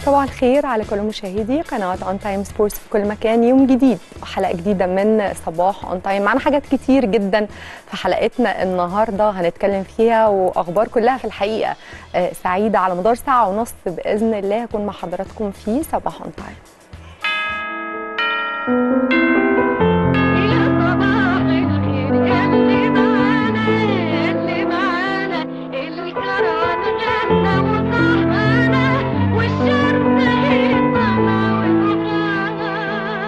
صباح الخير على كل مشاهدي قناة اون تايم سبورتس في كل مكان يوم جديد وحلقة جديدة من صباح اون تايم معنا حاجات كتير جدا في حلقتنا النهاردة هنتكلم فيها واخبار كلها في الحقيقة آه، سعيدة على مدار ساعة ونص بإذن الله هكون مع حضراتكم في صباح اون تايم يا صباح الخير ياللي معانا ياللي معانا الكرم غنى وصحانا والشمس هيطلع وسخانا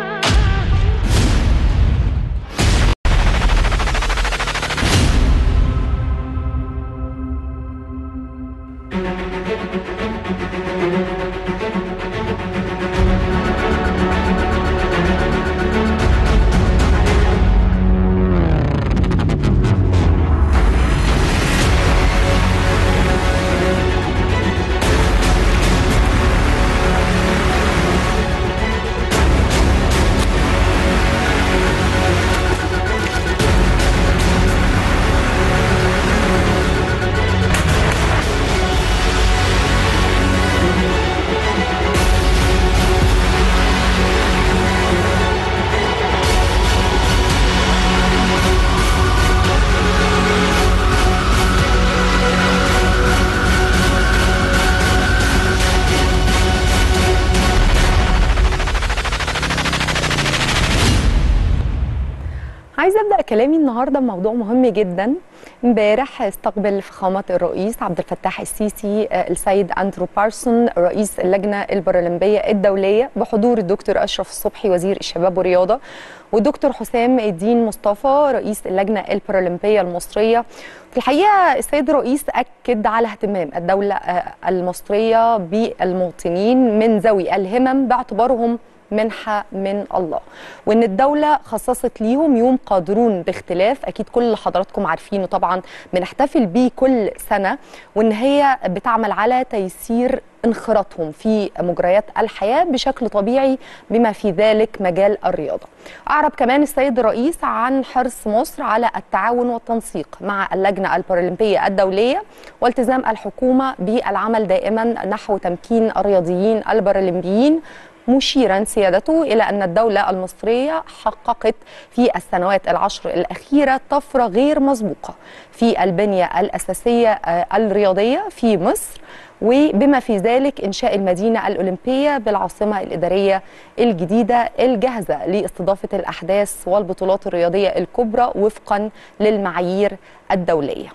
عايزه ابدا كلامي النهارده بموضوع مهم جدا امبارح استقبل فخامه الرئيس عبد الفتاح السيسي آه، السيد اندرو بارسون رئيس اللجنه البارالمبيه الدوليه بحضور الدكتور اشرف الصبحي وزير الشباب والرياضه والدكتور حسام الدين مصطفى رئيس اللجنه البارالمبيه المصريه في الحقيقه السيد الرئيس اكد على اهتمام الدوله آه، المصريه بالمواطنين من ذوي الهمم باعتبارهم منحة من الله وإن الدولة خصصت ليهم يوم قادرون باختلاف أكيد كل حضراتكم عارفينه طبعا بنحتفل بيه كل سنة وإن هي بتعمل على تيسير انخراطهم في مجريات الحياة بشكل طبيعي بما في ذلك مجال الرياضة أعرب كمان السيد الرئيس عن حرص مصر على التعاون والتنسيق مع اللجنة البارالمبية الدولية والتزام الحكومة بالعمل دائما نحو تمكين الرياضيين البارالمبيين مشيرا سيادته الى ان الدوله المصريه حققت في السنوات العشر الاخيره طفره غير مسبوقه في البنيه الاساسيه آه، الرياضيه في مصر وبما في ذلك انشاء المدينه الاولمبيه بالعاصمه الاداريه الجديده الجاهزه لاستضافه الاحداث والبطولات الرياضيه الكبرى وفقا للمعايير الدوليه.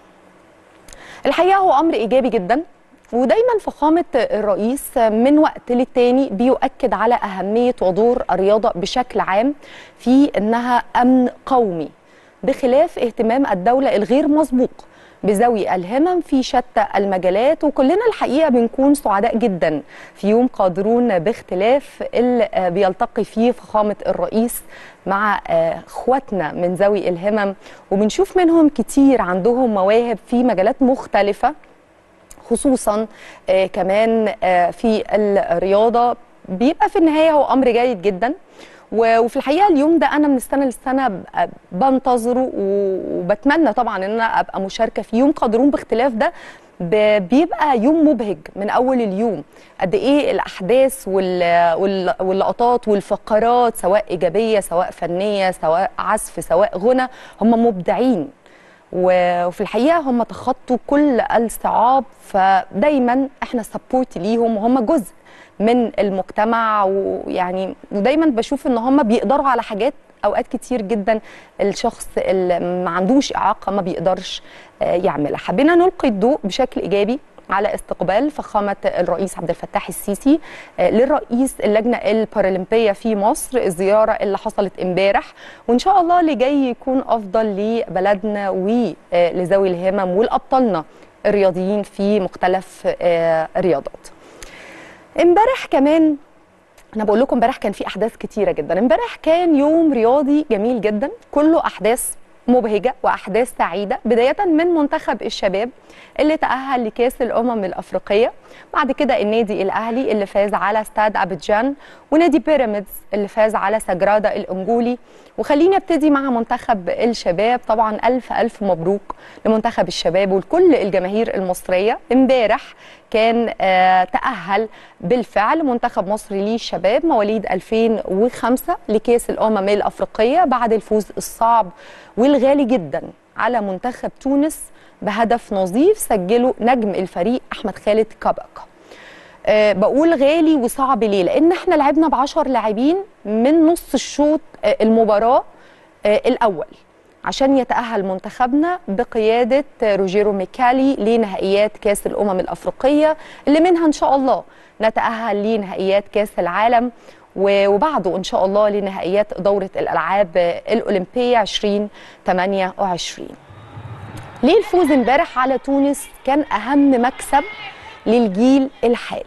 الحقيقه هو امر ايجابي جدا ودايما فخامه الرئيس من وقت للتاني بيؤكد على اهميه ودور الرياضه بشكل عام في انها امن قومي بخلاف اهتمام الدوله الغير مسبوق بذوي الهمم في شتى المجالات وكلنا الحقيقه بنكون سعداء جدا في يوم قادرون باختلاف اللي آه، بيلتقي فيه فخامه الرئيس مع آه، اخواتنا من ذوي الهمم وبنشوف منهم كتير عندهم مواهب في مجالات مختلفه خصوصا آه، كمان آه، في الرياضه بيبقى في النهايه هو امر جيد جدا و- وفي الحقيقه اليوم ده انا من السنه للسنه ب- بنتظره و- وبتمنى طبعا ان انا ابقى مشاركه في يوم قادرون باختلاف ده ب- بيبقى يوم مبهج من اول اليوم قد ايه الاحداث وال- وال- واللقطات والفقرات سواء ايجابيه سواء فنيه سواء عزف سواء غنى هم مبدعين و- وفي الحقيقه هم تخطوا كل الصعاب فدايما احنا سبورت ليهم وهم جزء من المجتمع ويعني ودايما بشوف ان هم بيقدروا على حاجات اوقات كتير جدا الشخص اللي ما عندوش اعاقه ما بيقدرش آه، يعملها حبينا نلقي الضوء بشكل ايجابي على استقبال فخامة الرئيس عبد الفتاح السيسي آه، للرئيس اللجنة البارالمبية في مصر الزيارة اللي حصلت امبارح وإن شاء الله اللي جاي يكون أفضل لبلدنا ولذوي الهمم ولأبطالنا الرياضيين في مختلف آه، الرياضات امبارح كمان انا بقول لكم امبارح كان في احداث كتيره جدا امبارح كان يوم رياضي جميل جدا كله احداث مبهجه واحداث سعيده بدايه من منتخب الشباب اللي تاهل لكاس الامم الافريقيه بعد كده النادي الاهلي اللي فاز على استاد ابيجان ونادي بيراميدز اللي فاز على سجرادا الانجولي وخليني ابتدي مع منتخب الشباب طبعا الف الف مبروك لمنتخب الشباب ولكل الجماهير المصريه امبارح كان آه، تأهل بالفعل منتخب مصر للشباب مواليد 2005 لكأس الأمم الأفريقية بعد الفوز الصعب والغالي جدا على منتخب تونس بهدف نظيف سجله نجم الفريق أحمد خالد كاباكا آه، بقول غالي وصعب ليه لان احنا لعبنا ب 10 لاعبين من نص الشوط آه، المباراه آه، الاول عشان يتاهل منتخبنا بقياده آه، روجيرو ميكالي لنهائيات كاس الامم الافريقيه اللي منها ان شاء الله نتاهل لنهائيات كاس العالم و- وبعده ان شاء الله لنهائيات دوره الالعاب آه، الاولمبيه 2028 ليه الفوز امبارح على تونس كان اهم مكسب للجيل الحالي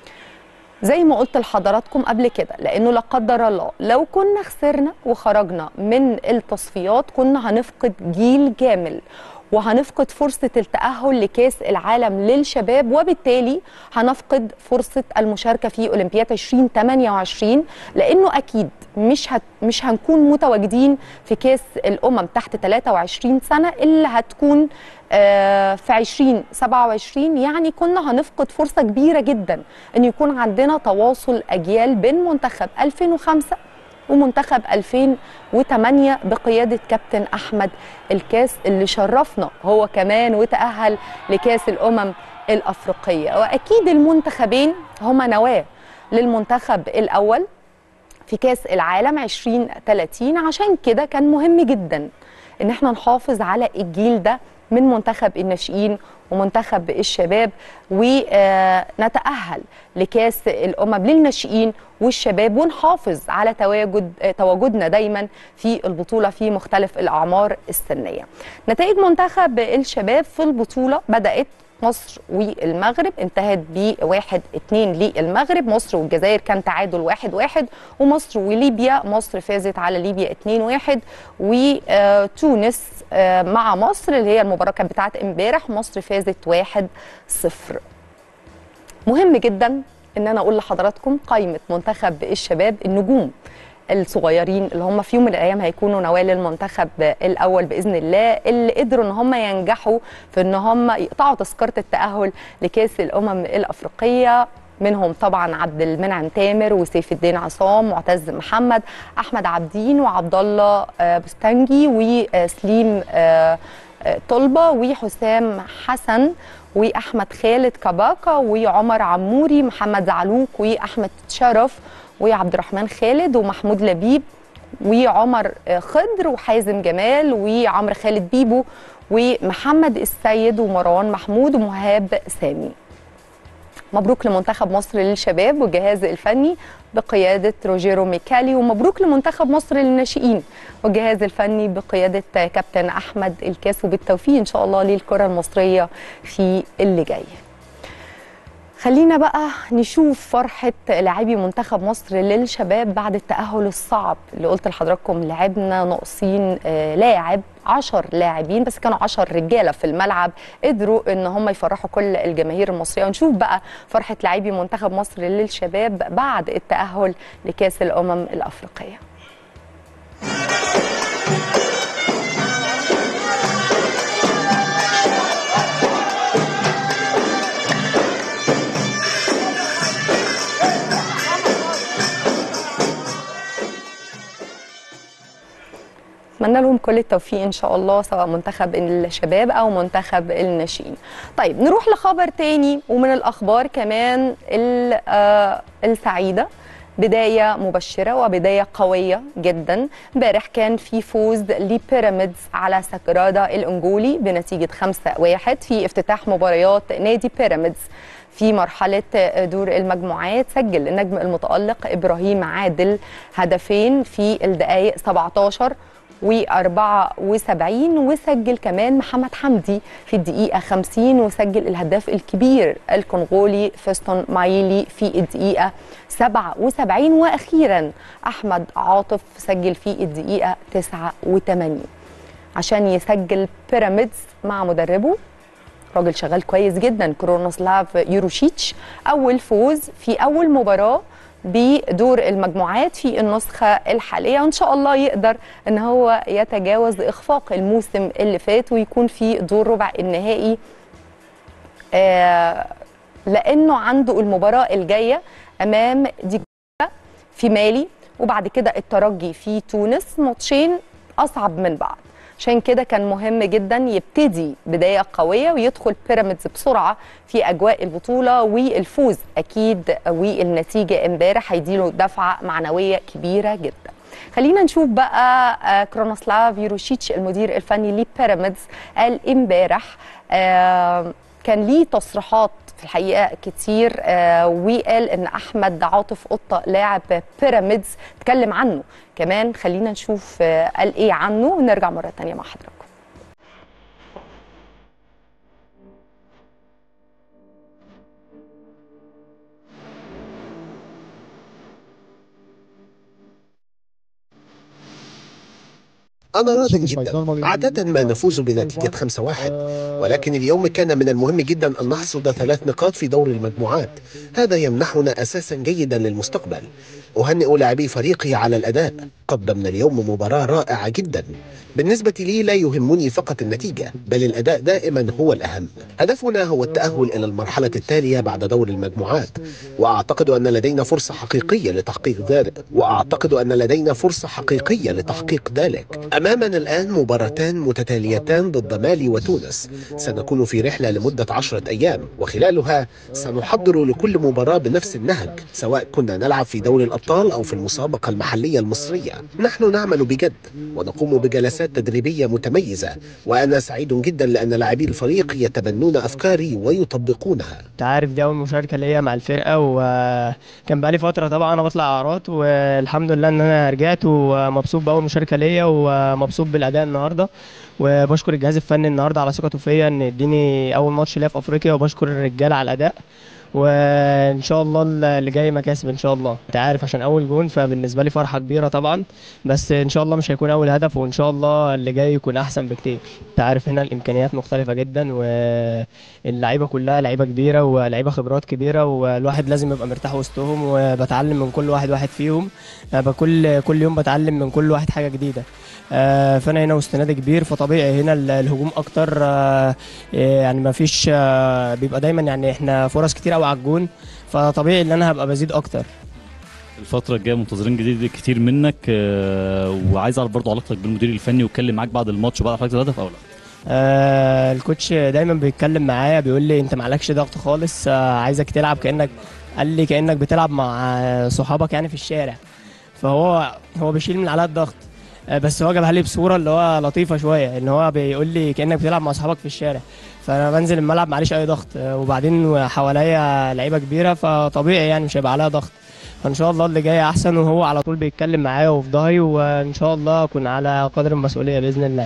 زي ما قلت لحضراتكم قبل كده لانه لا قدر الله لو كنا خسرنا وخرجنا من التصفيات كنا هنفقد جيل كامل وهنفقد فرصة التأهل لكأس العالم للشباب وبالتالي هنفقد فرصة المشاركة في أولمبياد 2028 لأنه أكيد مش هت مش هنكون متواجدين في كأس الأمم تحت 23 سنة اللي هتكون آه، في 2027 يعني كنا هنفقد فرصة كبيرة جدا أن يكون عندنا تواصل أجيال بين منتخب 2005 ومنتخب 2008 بقيادة كابتن أحمد الكاس اللي شرفنا هو كمان وتأهل لكاس الأمم الأفريقية وأكيد المنتخبين هما نواة للمنتخب الأول في كاس العالم 2030 عشان كده كان مهم جدا ان احنا نحافظ على الجيل ده من منتخب الناشئين ومنتخب الشباب ونتأهل لكاس الأمم للناشئين والشباب ونحافظ على تواجد آه، تواجدنا دايما في البطولة في مختلف الأعمار السنية نتائج منتخب الشباب في البطولة بدأت مصر والمغرب انتهت بواحد اتنين للمغرب مصر والجزائر كان تعادل واحد واحد ومصر وليبيا مصر فازت على ليبيا اتنين واحد وتونس آه، مع مصر اللي هي المباراة كانت بتاعت امبارح مصر فازت واحد صفر مهم جدا ان انا اقول لحضراتكم قائمه منتخب الشباب النجوم الصغيرين اللي هم في يوم من الايام هيكونوا نوال المنتخب الاول باذن الله اللي قدروا ان هم ينجحوا في ان هم يقطعوا تذكره التاهل لكاس الامم الافريقيه منهم طبعا عبد المنعم تامر وسيف الدين عصام معتز محمد احمد عبدين وعبد الله آه، بستنجي وسليم آه، آه، طلبه وحسام حسن واحمد خالد كباكا وعمر عموري محمد زعلوك واحمد شرف وعبد الرحمن خالد ومحمود لبيب وعمر آه، خضر وحازم جمال وعمرو خالد بيبو ومحمد السيد ومروان محمود ومهاب سامي مبروك لمنتخب مصر للشباب والجهاز الفني بقيادة روجيرو ميكالي ومبروك لمنتخب مصر للناشئين والجهاز الفني بقيادة كابتن أحمد الكاس وبالتوفيق إن شاء الله للكرة المصرية في اللي جاي خلينا بقى نشوف فرحة لاعبي منتخب مصر للشباب بعد التأهل الصعب اللي قلت لحضراتكم لعبنا ناقصين آه، لاعب 10 لاعبين بس كانوا 10 رجالة في الملعب قدروا ان هم يفرحوا كل الجماهير المصرية ونشوف بقى فرحة لاعبي منتخب مصر للشباب بعد التأهل لكأس الأمم الأفريقية اتمنى لهم كل التوفيق ان شاء الله سواء منتخب الشباب او منتخب الناشئين. طيب نروح لخبر تاني ومن الاخبار كمان ال- آه، السعيده بدايه مبشره وبدايه قويه جدا امبارح كان في فوز لبيراميدز على سكرادا الانجولي بنتيجه 5-1 في افتتاح مباريات نادي بيراميددز في مرحلة دور المجموعات سجل النجم المتألق إبراهيم عادل هدفين في الدقائق 17 و74 وسجل كمان محمد حمدي في الدقيقة 50 وسجل الهداف الكبير الكونغولي فيستون مايلي في الدقيقة 77 وأخيرا أحمد عاطف سجل في الدقيقة 89 عشان يسجل بيراميدز مع مدربه راجل شغال كويس جدا كرونوسلاف يوروشيتش اول فوز في اول مباراه بدور المجموعات في النسخة الحالية وإن شاء الله يقدر أن هو يتجاوز إخفاق الموسم اللي فات ويكون في دور ربع النهائي آه لانه عنده المباراه الجايه امام دي في مالي وبعد كده الترجي في تونس ماتشين اصعب من بعض عشان كده كان مهم جدا يبتدي بدايه قويه ويدخل بيراميدز بسرعه في اجواء البطوله والفوز اكيد والنتيجه امبارح هيديله دفعه معنويه كبيره جدا خلينا نشوف بقى آه، كرونوسلاف يوروشيتش المدير الفني لبيراميدز قال امبارح آه، كان ليه تصريحات في الحقيقه كتير آه، وقال ان احمد عاطف قطه لاعب بيراميدز اتكلم عنه كمان خلينا نشوف آه، قال ايه عنه ونرجع مره تانية مع حضراتكم أنا راض جدا عادة ما نفوز بنتيجة 5-1 ولكن اليوم كان من المهم جدا أن نحصد ثلاث نقاط في دور المجموعات هذا يمنحنا أساسا جيدا للمستقبل أهنئ لاعبي فريقي على الأداء قدمنا اليوم مباراة رائعة جدا بالنسبة لي لا يهمني فقط النتيجة بل الأداء دائما هو الأهم هدفنا هو التأهل إلى المرحلة التالية بعد دور المجموعات وأعتقد أن لدينا فرصة حقيقية لتحقيق ذلك وأعتقد أن لدينا فرصة حقيقية لتحقيق ذلك أمامنا الآن مباراتان متتاليتان ضد مالي وتونس سنكون في رحلة لمدة عشرة أيام وخلالها سنحضر لكل مباراة بنفس النهج سواء كنا نلعب في دوري الأبطال أو في المسابقة المحلية المصرية نحن نعمل بجد ونقوم بجلسات تدريبية متميزة وأنا سعيد جدا لأن لاعبي الفريق يتبنون أفكاري ويطبقونها انت عارف دي اول مشاركه ليا مع الفرقه وكان بقالي فتره طبعا انا بطلع اعراض والحمد لله ان انا رجعت ومبسوط باول مشاركه ليا ومبسوط بالاداء النهارده وبشكر الجهاز الفني النهارده على ثقته فيا ان يديني اول ماتش ليا في افريقيا وبشكر الرجاله على الاداء وان شاء الله اللي جاي مكاسب ان شاء الله انت عارف عشان اول جون فبالنسبه لي فرحه كبيره طبعا بس ان شاء الله مش هيكون اول هدف وان شاء الله اللي جاي يكون احسن بكتير انت عارف هنا الامكانيات مختلفه جدا واللعيبه كلها لعيبه كبيره ولعيبه خبرات كبيره والواحد لازم يبقى مرتاح وسطهم وبتعلم من كل واحد واحد فيهم أنا كل كل يوم بتعلم من كل واحد حاجه جديده آه، فانا هنا وسط نادي كبير فطبيعي هنا ال- الهجوم اكتر آه، يعني ما فيش آه، بيبقى دايما يعني احنا فرص كتير قوي على الجون فطبيعي ان انا هبقى بزيد اكتر الفترة الجاية منتظرين جديد كتير منك آه، وعايز اعرف برضو علاقتك بالمدير الفني واتكلم معاك بعد الماتش وبعد حضرتك الهدف او لا آه الكوتش دايما بيتكلم معايا بيقول لي انت معلكش ضغط خالص آه عايزك تلعب كانك قال لي كانك بتلعب مع آه، صحابك يعني في الشارع فهو هو بيشيل من عليا الضغط آه بس هو جابها لي بصوره اللي هو لطيفه شويه ان هو بيقول لي كانك بتلعب مع صحابك في الشارع فانا بنزل الملعب معليش اي ضغط آه وبعدين حواليا لعيبه كبيره فطبيعي يعني مش هيبقى عليا ضغط فان شاء الله اللي جاي احسن وهو على طول بيتكلم معايا وفي ظهري وان شاء الله اكون على قدر المسؤوليه باذن الله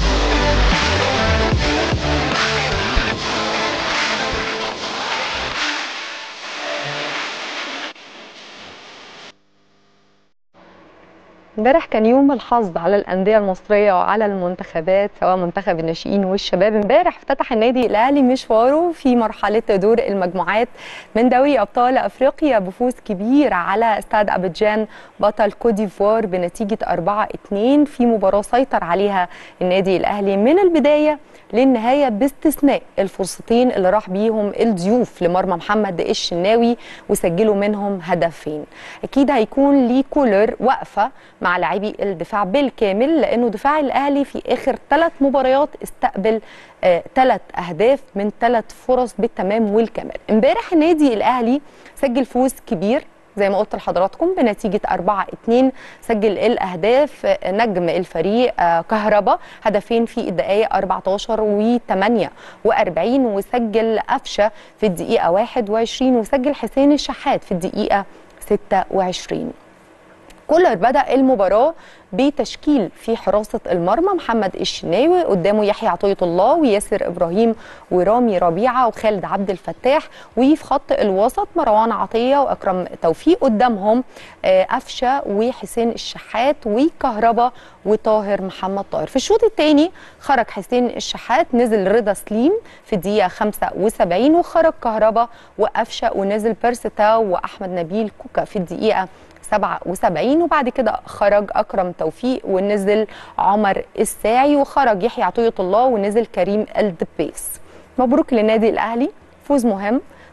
امبارح كان يوم الحظ على الانديه المصريه وعلى المنتخبات سواء منتخب الناشئين والشباب امبارح افتتح النادي الاهلي مشواره في مرحله دور المجموعات من دوري ابطال افريقيا بفوز كبير على استاد ابيجان بطل كوت ديفوار بنتيجه 4-2 في مباراه سيطر عليها النادي الاهلي من البدايه للنهايه باستثناء الفرصتين اللي راح بيهم الضيوف لمرمى محمد الشناوي وسجلوا منهم هدفين اكيد هيكون ليه كولر وقفه مع لاعبي الدفاع بالكامل لانه دفاع الاهلي في اخر ثلاث مباريات استقبل ثلاث اهداف من ثلاث فرص بالتمام والكمال امبارح النادي الاهلي سجل فوز كبير زي ما قلت لحضراتكم بنتيجة 4-2 سجل الأهداف نجم الفريق آه، كهربا هدفين في الدقايق 14 و 48 وسجل قفشة في الدقيقة 21 وسجل حسين الشحات في الدقيقة 26 كولر بدأ المباراة بتشكيل في حراسة المرمى محمد الشناوي قدامه يحيى عطية الله وياسر إبراهيم ورامي ربيعة وخالد عبد الفتاح وفي خط الوسط مروان عطية وأكرم توفيق قدامهم آه، قفشة وحسين الشحات وكهربا وطاهر محمد طاهر في الشوط الثاني خرج حسين الشحات نزل رضا سليم في الدقيقة 75 وخرج كهربا وقفشة ونزل بيرستا وأحمد نبيل كوكا في الدقيقة 77 وبعد كده خرج اكرم توفيق ونزل عمر الساعي وخرج يحيى عطيه الله ونزل كريم الدبيس مبروك للنادي الاهلي فوز مهم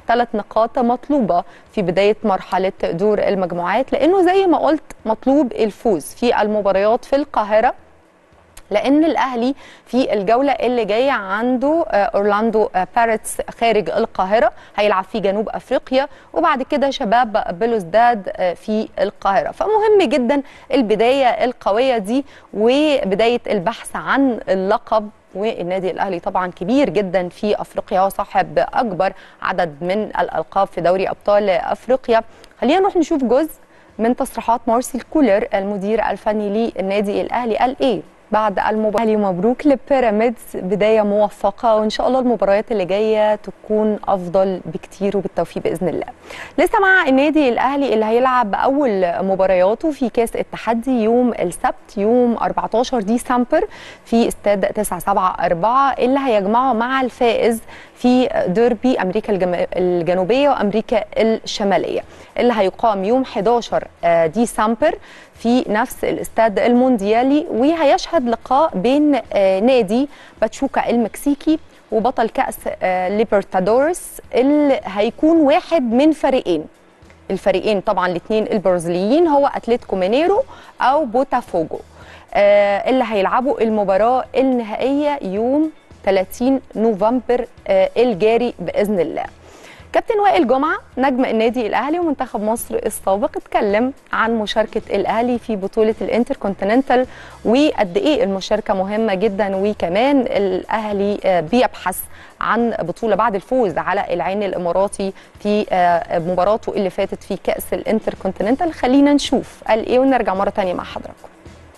ثلاث نقاط مطلوبة في بداية مرحلة دور المجموعات لأنه زي ما قلت مطلوب الفوز في المباريات في القاهرة لان الاهلي في الجوله اللي جايه عنده آه، اورلاندو آه، باريتس خارج القاهره هيلعب في جنوب افريقيا وبعد كده شباب بلوزداد آه، في القاهره فمهم جدا البدايه القويه دي وبدايه البحث عن اللقب والنادي الاهلي طبعا كبير جدا في افريقيا هو صاحب اكبر عدد من الالقاب في دوري ابطال افريقيا خلينا نروح نشوف جزء من تصريحات مارسيل كولر المدير الفني للنادي الاهلي قال ايه بعد المباراة مبروك لبيراميدز بداية موفقة وإن شاء الله المباريات اللي جاية تكون أفضل بكتير وبالتوفيق بإذن الله لسه مع النادي الأهلي اللي هيلعب أول مبارياته في كاس التحدي يوم السبت يوم 14 ديسمبر في استاد 974 اللي هيجمعه مع الفائز في ديربي أمريكا الجم- الجنوبية وأمريكا الشمالية اللي هيقام يوم 11 آه، ديسمبر في نفس الاستاد المونديالي وهيشهد لقاء بين آه، نادي باتشوكا المكسيكي وبطل كأس آه، ليبرتادورس اللي هيكون واحد من فريقين الفريقين طبعا الاثنين البرازيليين هو اتلتيكو مينيرو او بوتافوجو آه، اللي هيلعبوا المباراة النهائية يوم 30 نوفمبر آه، الجاري بإذن الله كابتن وائل جمعة نجم النادي الأهلي ومنتخب مصر السابق اتكلم عن مشاركة الأهلي في بطولة الانتر كونتيننتال وقد إيه المشاركة مهمة جدا وكمان الأهلي آه، بيبحث عن بطولة بعد الفوز على العين الإماراتي في آه، مباراته اللي فاتت في كأس الانتر كونتيننتال خلينا نشوف قال إيه ونرجع مرة تانية مع حضراتكم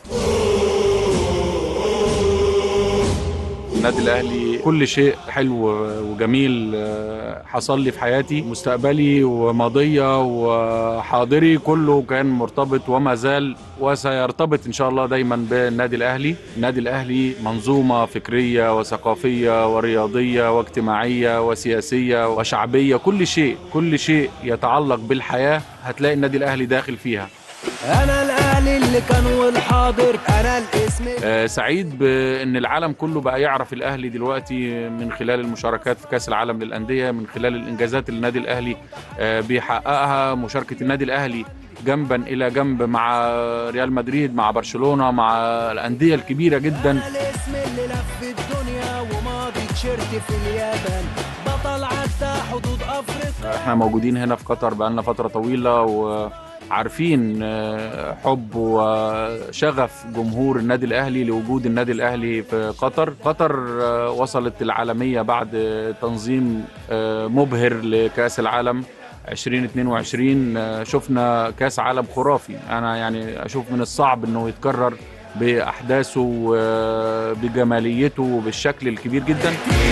النادي الاهلي كل شيء حلو وجميل آه، حصل لي في حياتي مستقبلي وماضيه وحاضري كله كان مرتبط وما زال وسيرتبط ان شاء الله دايما بالنادي الاهلي النادي الاهلي منظومه فكريه وثقافيه ورياضيه واجتماعيه وسياسيه وشعبيه كل شيء كل شيء يتعلق بالحياه هتلاقي النادي الاهلي داخل فيها انا الاهلي اللي كان والحاضر انا الاسم آه، سعيد بان العالم كله بقى يعرف الاهلي دلوقتي من خلال المشاركات في كاس العالم للانديه من خلال الانجازات اللي النادي الاهلي آه، بيحققها مشاركه النادي الاهلي جنبا الى جنب مع ريال مدريد مع برشلونه مع الانديه الكبيره جدا الاسم اللي لف الدنيا وماضي تيشيرت في اليابان بطل عدى حدود افريقيا احنا موجودين هنا في قطر بقالنا فتره طويله وعارفين آه، حب وشغف جمهور النادي الاهلي لوجود النادي الاهلي في قطر قطر آه، وصلت العالميه بعد تنظيم آه، مبهر لكاس العالم 2022 آه، شفنا كاس عالم خرافي انا يعني اشوف من الصعب انه يتكرر باحداثه وبجماليته وبالشكل الكبير جدا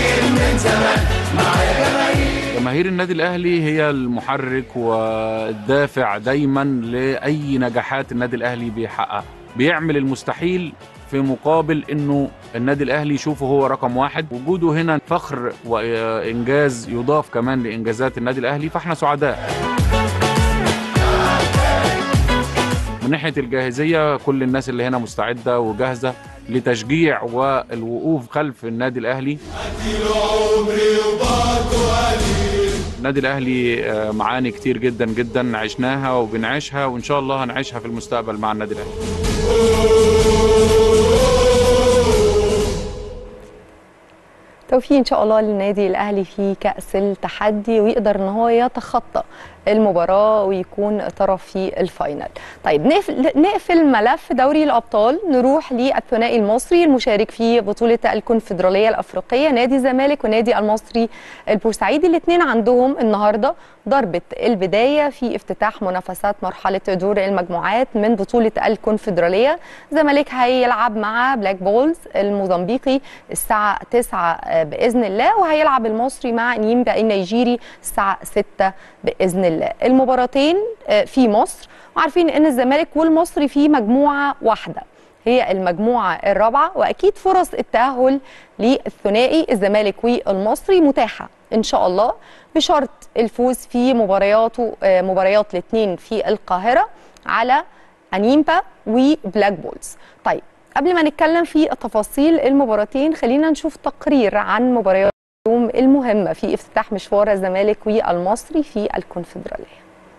جماهير النادي الاهلي هي المحرك والدافع دايما لاي نجاحات النادي الاهلي بيحققها بيعمل المستحيل في مقابل انه النادي الاهلي يشوفه هو رقم واحد وجوده هنا فخر وانجاز يضاف كمان لانجازات النادي الاهلي فاحنا سعداء من ناحيه الجاهزيه كل الناس اللي هنا مستعده وجاهزه لتشجيع والوقوف خلف النادي الاهلي النادي الاهلي آه، معاني كتير جدا جدا عشناها وبنعيشها وان شاء الله هنعيشها في المستقبل مع النادي الاهلي توفيق ان شاء الله للنادي الاهلي في كاس التحدي ويقدر ان هو يتخطى المباراه ويكون طرف في الفاينل. طيب نقفل, نقفل ملف دوري الابطال نروح للثنائي المصري المشارك في بطوله الكونفدراليه الافريقيه نادي الزمالك ونادي المصري البورسعيدي الاثنين عندهم النهارده ضربه البدايه في افتتاح منافسات مرحله دور المجموعات من بطوله الكونفدراليه. الزمالك هيلعب مع بلاك بولز الموزمبيقي الساعه 9 باذن الله وهيلعب المصري مع نيمبا النيجيري الساعه 6 باذن الله المباراتين آه، في مصر وعارفين ان الزمالك والمصري في مجموعه واحده هي المجموعه الرابعه واكيد فرص التاهل للثنائي الزمالك والمصري متاحه ان شاء الله بشرط الفوز في مبارياته آه، مباريات الاثنين في القاهره على انيمبا وبلاك بولز طيب قبل ما نتكلم في تفاصيل المباراتين خلينا نشوف تقرير عن مباريات اليوم المهمة في افتتاح مشوار الزمالك والمصري في الكونفدرالية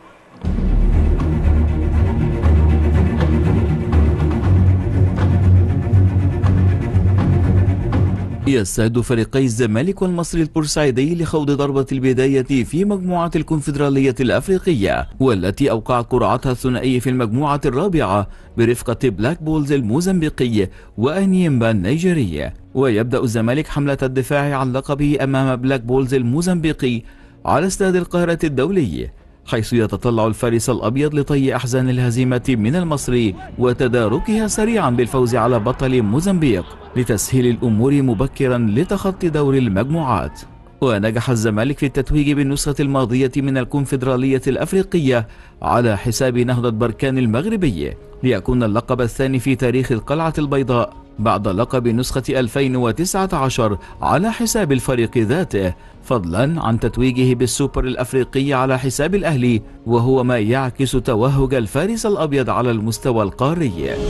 يستعد فريقي الزمالك والمصري البورسعيدي لخوض ضربة البداية في مجموعة الكونفدرالية الأفريقية والتي أوقعت قرعتها الثنائي في المجموعة الرابعة برفقة بلاك بولز الموزمبيقي وأنيمبا النيجيري ويبدأ الزمالك حملة الدفاع عن لقبه أمام بلاك بولز الموزمبيقي على استاد القاهرة الدولي حيث يتطلع الفارس الأبيض لطي أحزان الهزيمة من المصري وتداركها سريعا بالفوز على بطل موزمبيق لتسهيل الأمور مبكرا لتخطي دور المجموعات ونجح الزمالك في التتويج بالنسخة الماضية من الكونفدرالية الأفريقية على حساب نهضة بركان المغربي ليكون اللقب الثاني في تاريخ القلعة البيضاء بعد لقب نسخة 2019 على حساب الفريق ذاته فضلا عن تتويجه بالسوبر الأفريقي على حساب الأهلي وهو ما يعكس توهج الفارس الأبيض على المستوى القاري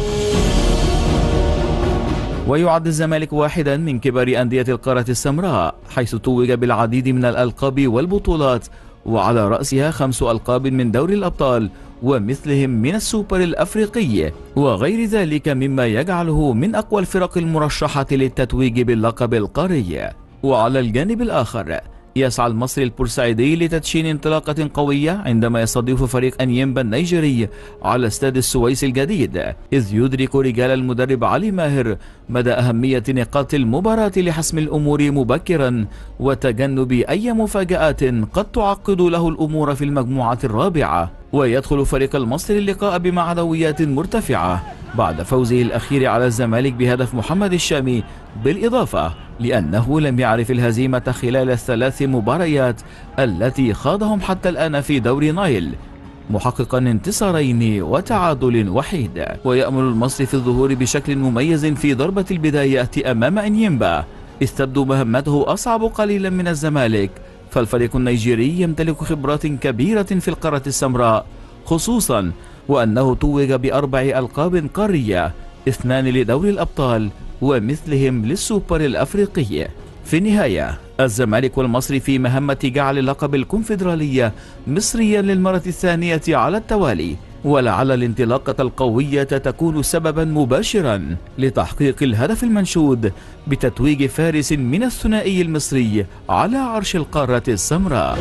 ويعد الزمالك واحدا من كبار أندية القارة السمراء حيث توج بالعديد من الألقاب والبطولات وعلى رأسها خمس ألقاب من دوري الأبطال ومثلهم من السوبر الأفريقي وغير ذلك مما يجعله من أقوى الفرق المرشحة للتتويج باللقب القاري وعلى الجانب الآخر يسعى المصري البورسعيدي لتدشين انطلاقة قوية عندما يستضيف فريق أنيمبا النيجيري على استاد السويس الجديد إذ يدرك رجال المدرب علي ماهر مدى أهمية نقاط المباراة لحسم الأمور مبكرا وتجنب أي مفاجآت قد تعقد له الأمور في المجموعة الرابعة ويدخل فريق المصري اللقاء بمعنويات مرتفعة بعد فوزه الأخير على الزمالك بهدف محمد الشامي بالإضافة لأنه لم يعرف الهزيمة خلال الثلاث مباريات التي خاضهم حتى الآن في دوري نايل محققا انتصارين وتعادل وحيد ويأمل المصري في الظهور بشكل مميز في ضربة البداية أمام إنيمبا إذ تبدو مهمته أصعب قليلا من الزمالك فالفريق النيجيري يمتلك خبرات كبيرة في القارة السمراء خصوصا وأنه توج بأربع ألقاب قارية اثنان لدوري الأبطال ومثلهم للسوبر الأفريقي في النهاية الزمالك والمصري في مهمة جعل لقب الكونفدرالية مصريا للمرة الثانية على التوالي ولعل الانطلاقة القوية تكون سببا مباشرا لتحقيق الهدف المنشود بتتويج فارس من الثنائي المصري على عرش القارة السمراء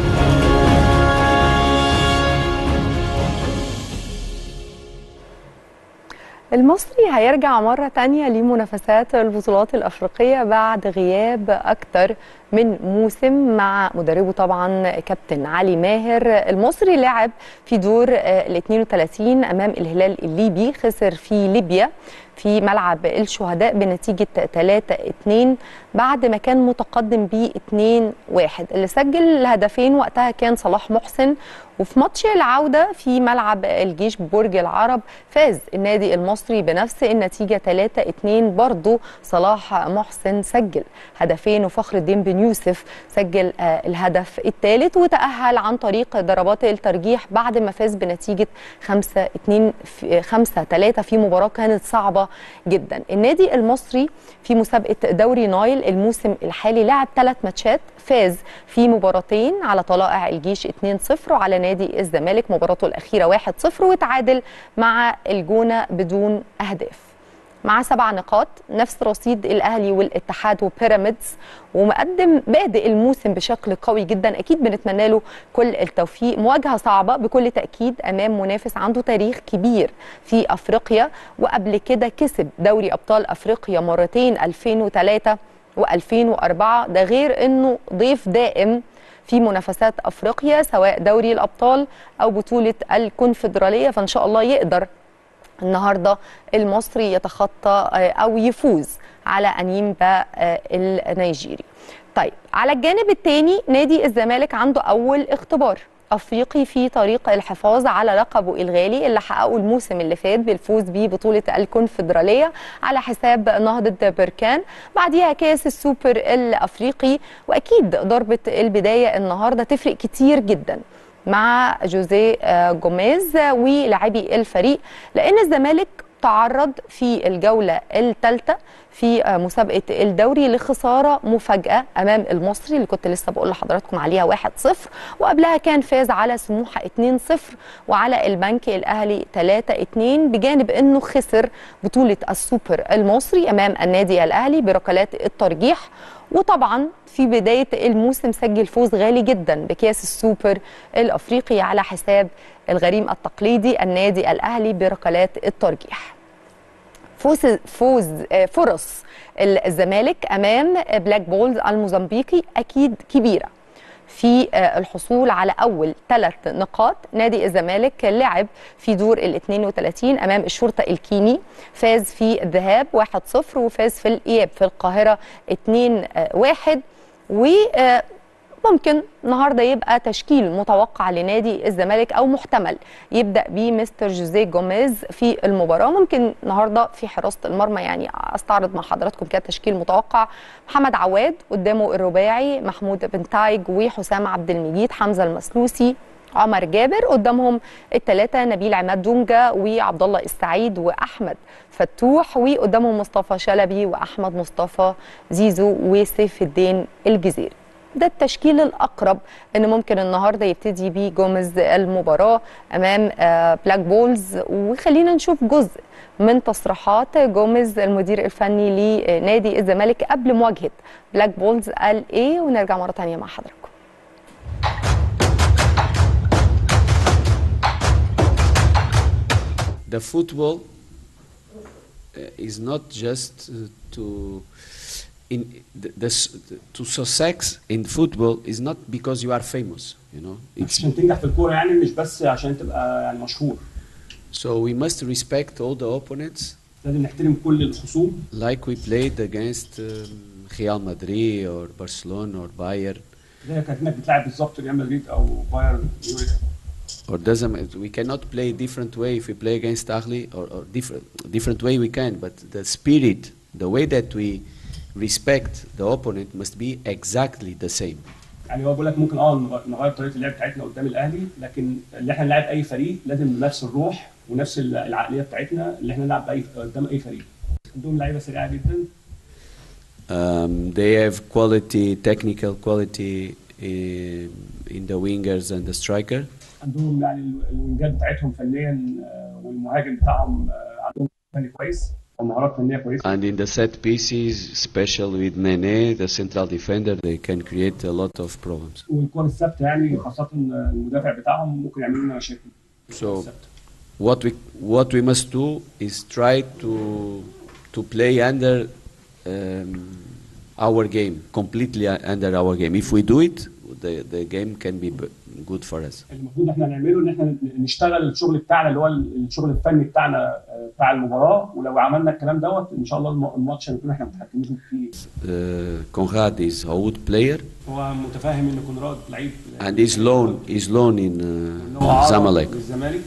المصري هيرجع مرة تانية لمنافسات البطولات الأفريقية بعد غياب أكتر من موسم مع مدربه طبعا كابتن علي ماهر المصري لعب في دور ال 32 أمام الهلال الليبي خسر في ليبيا في ملعب الشهداء بنتيجة 3-2 بعد ما كان متقدم ب 2-1 اللي سجل الهدفين وقتها كان صلاح محسن وفي ماتش العودة في ملعب الجيش ببرج العرب فاز النادي المصري بنفس النتيجة 3-2 برضو صلاح محسن سجل هدفين وفخر الدين بن يوسف سجل آه الهدف الثالث وتأهل عن طريق ضربات الترجيح بعد ما فاز بنتيجة 5 2 5 3 في مباراة كانت صعبة جدا النادي المصري في مسابقة دوري نايل الموسم الحالي لعب ثلاث ماتشات فاز في مباراتين على طلائع الجيش 2-0 وعلى نادي الزمالك مباراته الأخيرة 1-0 وتعادل مع الجونة بدون أهداف مع سبع نقاط نفس رصيد الاهلي والاتحاد وبيراميدز ومقدم بادئ الموسم بشكل قوي جدا اكيد بنتمنى له كل التوفيق مواجهه صعبه بكل تاكيد امام منافس عنده تاريخ كبير في افريقيا وقبل كده كسب دوري ابطال افريقيا مرتين 2003 و2004 ده غير انه ضيف دائم في منافسات افريقيا سواء دوري الابطال او بطوله الكونفدراليه فان شاء الله يقدر النهارده المصري يتخطى او يفوز على انيمبا النيجيري. طيب على الجانب الثاني نادي الزمالك عنده اول اختبار افريقي في طريق الحفاظ على لقبه الغالي اللي حققه الموسم اللي فات بالفوز ببطوله الكونفدراليه على حساب نهضه بركان بعديها كاس السوبر الافريقي واكيد ضربه البدايه النهارده تفرق كتير جدا مع جوزيه جوميز ولاعبي الفريق لان الزمالك تعرض في الجولة الثالثة في آه، مسابقة الدوري لخسارة مفاجأة أمام المصري اللي كنت لسه بقول لحضراتكم عليها 1-0 وقبلها كان فاز على سموحة 2-0 وعلى البنك الأهلي 3-2 بجانب أنه خسر بطولة السوبر المصري أمام النادي الأهلي بركلات الترجيح وطبعا في بداية الموسم سجل فوز غالي جدا بكاس السوبر الأفريقي على حساب الغريم التقليدي النادي الأهلي بركلات الترجيح فوز فوز آه، فرص الزمالك امام بلاك بولز الموزمبيقي اكيد كبيره في آه، الحصول على اول ثلاث نقاط نادي الزمالك لعب في دور ال 32 امام الشرطه الكيني فاز في الذهاب 1-0 وفاز في الاياب في القاهره 2-1 و آه، ممكن النهارده يبقى تشكيل متوقع لنادي الزمالك او محتمل يبدا بيه مستر جوزيه جوميز في المباراه ممكن النهارده في حراسه المرمى يعني استعرض مع حضراتكم كده تشكيل متوقع محمد عواد قدامه الرباعي محمود بن تايج وحسام عبد المجيد حمزه المسلوسي عمر جابر قدامهم الثلاثه نبيل عماد دونجا وعبد الله السعيد واحمد فتوح وقدامهم مصطفى شلبي واحمد مصطفى زيزو وسيف الدين الجزيري ده التشكيل الاقرب ان ممكن النهارده يبتدي بيه جوميز المباراه امام آه، بلاك بولز وخلينا نشوف جزء من تصريحات جوميز المدير الفني لنادي الزمالك قبل مواجهه بلاك بولز قال ايه ونرجع مره ثانيه مع حضراتكم the football uh, is not just uh, to in the, the, s- to success in football is not because you are famous you know it's عشان تنجح في الكوره يعني مش بس عشان تبقى يعني مشهور so we must respect all the opponents لازم نحترم كل الخصوم like we played against um, Real Madrid or Barcelona or Bayern زي كانك بتلعب بالظبط ريال مدريد او بايرن ميونخ or doesn't we cannot play different way if we play against Ahly or, or different different way we can but the spirit the way that we respect the opponent must be exactly the same يعني هو بيقول لك ممكن اه نغ- نغير طريقه اللعب بتاعتنا قدام الاهلي لكن اللي احنا نلعب اي فريق لازم بنفس الروح ونفس ال- العقليه بتاعتنا اللي احنا نلعب باي قدام اي فريق عندهم لعيبه سريعه جدا Um, they have quality, technical quality in, in the wingers and the striker. عندهم يعني ال- الوينجات بتاعتهم فنيا آه، والمهاجم بتاعهم آه، عندهم فني كويس ومهارات فنيه كويسه And in the set pieces, especially with Nene, the central defender, they can create a lot of problems. والكور الثابته يعني خاصه المدافع بتاعهم ممكن يعملوا لنا مشاكل So what we what we must do is try to to play under um, our game, completely under our game. If we do it, the the game can be b- good for us. المفروض احنا نعمله ان احنا نشتغل الشغل بتاعنا اللي هو الشغل الفني بتاعنا آه، بتاع المباراه ولو عملنا الكلام دوت ان شاء الله الم- الماتش هنكون احنا متحكمين فيه Uh, Conrad is a good player. هو متفاهم ان كونراد لعيب and is loan is loan in إن uh, هو عرض Zamalek. للزمالك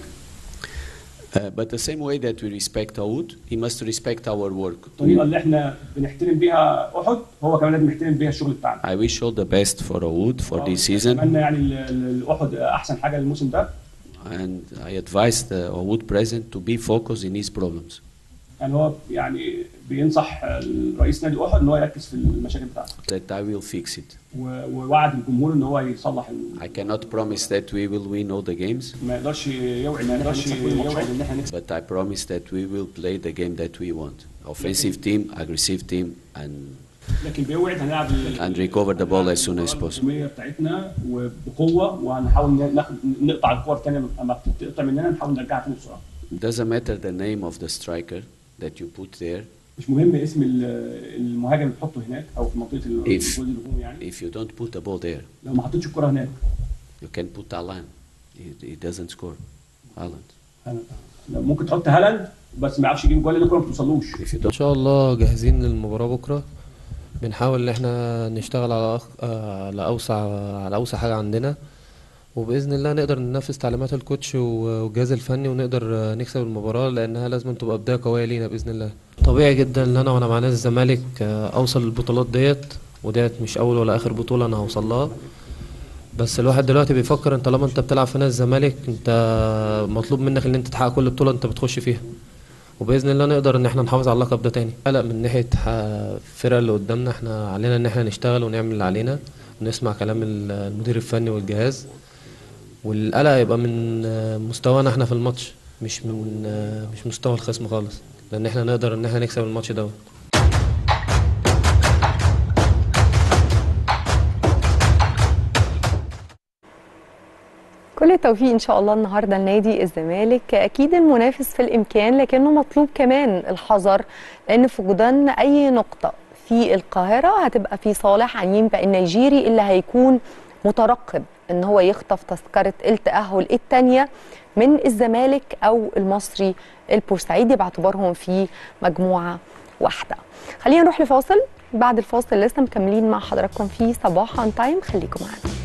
Uh, but the same way that we respect Aoud, he must respect our work. الطريقه اللي احنا بنحترم بيها احد هو كمان لازم يحترم بيها الشغل بتاعنا I wish all the best for Aoud for this season, اتمنى يعني ال- ال- الاحد احسن حاجه للموسم ده and I advise the Aoud president to be focused in his problems. يعني هو يعني بينصح رئيس نادي احد ان هو يركز في المشاكل بتاعته That I will fix it. و- ووعد الجمهور ان هو يصلح ال- I cannot promise that we will win all the games, ما يقدرش يوعد ما يقدرش يوعد ان احنا نكسب but I promise that we will play the game that we want. Offensive team, aggressive team, and لكن بيوعد هنلعب ال- and recover the ball as soon as possible. الهجوميه بتاعتنا وبقوه وهنحاول ناخد نقطع الكور تاني لما بتقطع مننا نحاول نرجعها تاني بسرعه doesn't matter the name of the striker that you put there. مش مهم اسم ال- المهاجم اللي تحطه هناك او في منطقه ال- If الجول الهجومي يعني if you don't put the ball there, لو ما حطيتش الكره هناك you can put Alan. He, he doesn't score. Haaland. لو ممكن تحط هالاند بس ما يعرفش يجيب جول لان الكره ما بتوصلوش If you ان شاء الله جاهزين للمباراة بكرة بنحاول ان احنا نشتغل على أخ... آه، على اوسع على اوسع حاجة عندنا وباذن الله نقدر ننفذ تعليمات الكوتش و- والجهاز الفني ونقدر آه، نكسب المباراة لانها لازم تبقى بداية قوية لينا باذن الله طبيعي جدا ان انا وانا مع نادي الزمالك آه، اوصل للبطولات ديت وديت مش اول ولا اخر بطولة انا هوصل لها بس الواحد دلوقتي بيفكر ان طالما انت بتلعب في نادي الزمالك انت مطلوب منك ان انت تحقق كل بطولة انت بتخش فيها وباذن الله نقدر ان احنا نحافظ على اللقب ده تاني قلق من ناحيه ح- الفرق اللي قدامنا احنا علينا ان احنا نشتغل ونعمل اللي علينا ونسمع كلام ال- المدير الفني والجهاز والقلق يبقى من آه، مستوانا احنا في الماتش مش من آه، مش مستوى الخصم خالص لان احنا نقدر ان احنا نكسب الماتش دوت كل التوفيق ان شاء الله النهارده لنادي الزمالك اكيد المنافس في الامكان لكنه مطلوب كمان الحذر لان فقدان اي نقطه في القاهره هتبقى في صالح عنيمبا النيجيري اللي هيكون مترقب ان هو يخطف تذكره التاهل الثانيه من الزمالك او المصري البورسعيدي باعتبارهم في مجموعه واحده خلينا نروح لفاصل بعد الفاصل لسه مكملين مع حضراتكم في صباح اون تايم خليكم معانا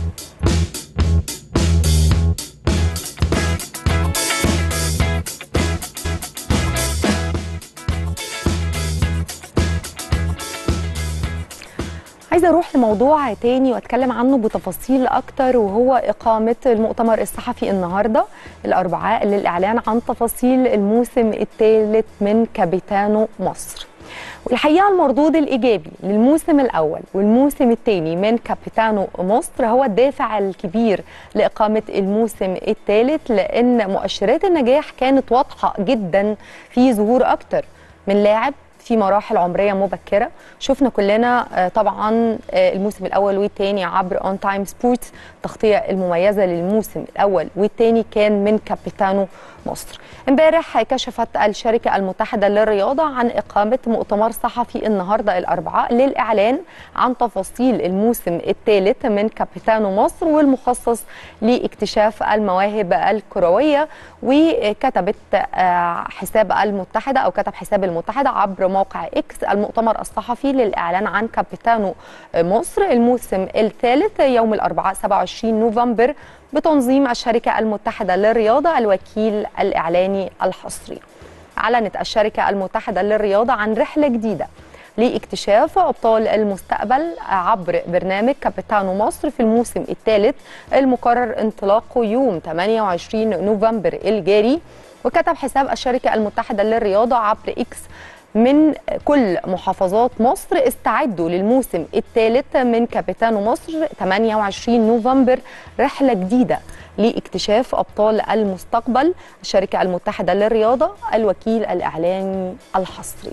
عايزه اروح لموضوع تاني واتكلم عنه بتفاصيل اكتر وهو اقامه المؤتمر الصحفي النهارده الاربعاء للاعلان عن تفاصيل الموسم الثالث من كابيتانو مصر والحقيقه المردود الايجابي للموسم الاول والموسم الثاني من كابيتانو مصر هو الدافع الكبير لاقامه الموسم الثالث لان مؤشرات النجاح كانت واضحه جدا في ظهور اكتر من لاعب في مراحل عمريه مبكره شفنا كلنا آه، طبعا آه، الموسم الاول والثاني عبر اون تايم سبورتس التغطيه المميزه للموسم الاول والثاني كان من كابيتانو مصر امبارح كشفت الشركه المتحده للرياضه عن اقامه مؤتمر صحفي النهارده الاربعاء للاعلان عن تفاصيل الموسم الثالث من كابيتانو مصر والمخصص لاكتشاف المواهب الكرويه وكتبت آه، حساب المتحده او كتب حساب المتحده عبر موقع اكس المؤتمر الصحفي للاعلان عن كابيتانو مصر الموسم الثالث يوم الاربعاء 27 نوفمبر بتنظيم الشركه المتحده للرياضه الوكيل الاعلاني الحصري. اعلنت الشركه المتحده للرياضه عن رحله جديده لاكتشاف ابطال المستقبل عبر برنامج كابيتانو مصر في الموسم الثالث المقرر انطلاقه يوم 28 نوفمبر الجاري وكتب حساب الشركه المتحده للرياضه عبر اكس من كل محافظات مصر استعدوا للموسم الثالث من كابيتانو مصر 28 نوفمبر رحله جديده لاكتشاف ابطال المستقبل الشركه المتحده للرياضه الوكيل الاعلامي الحصري.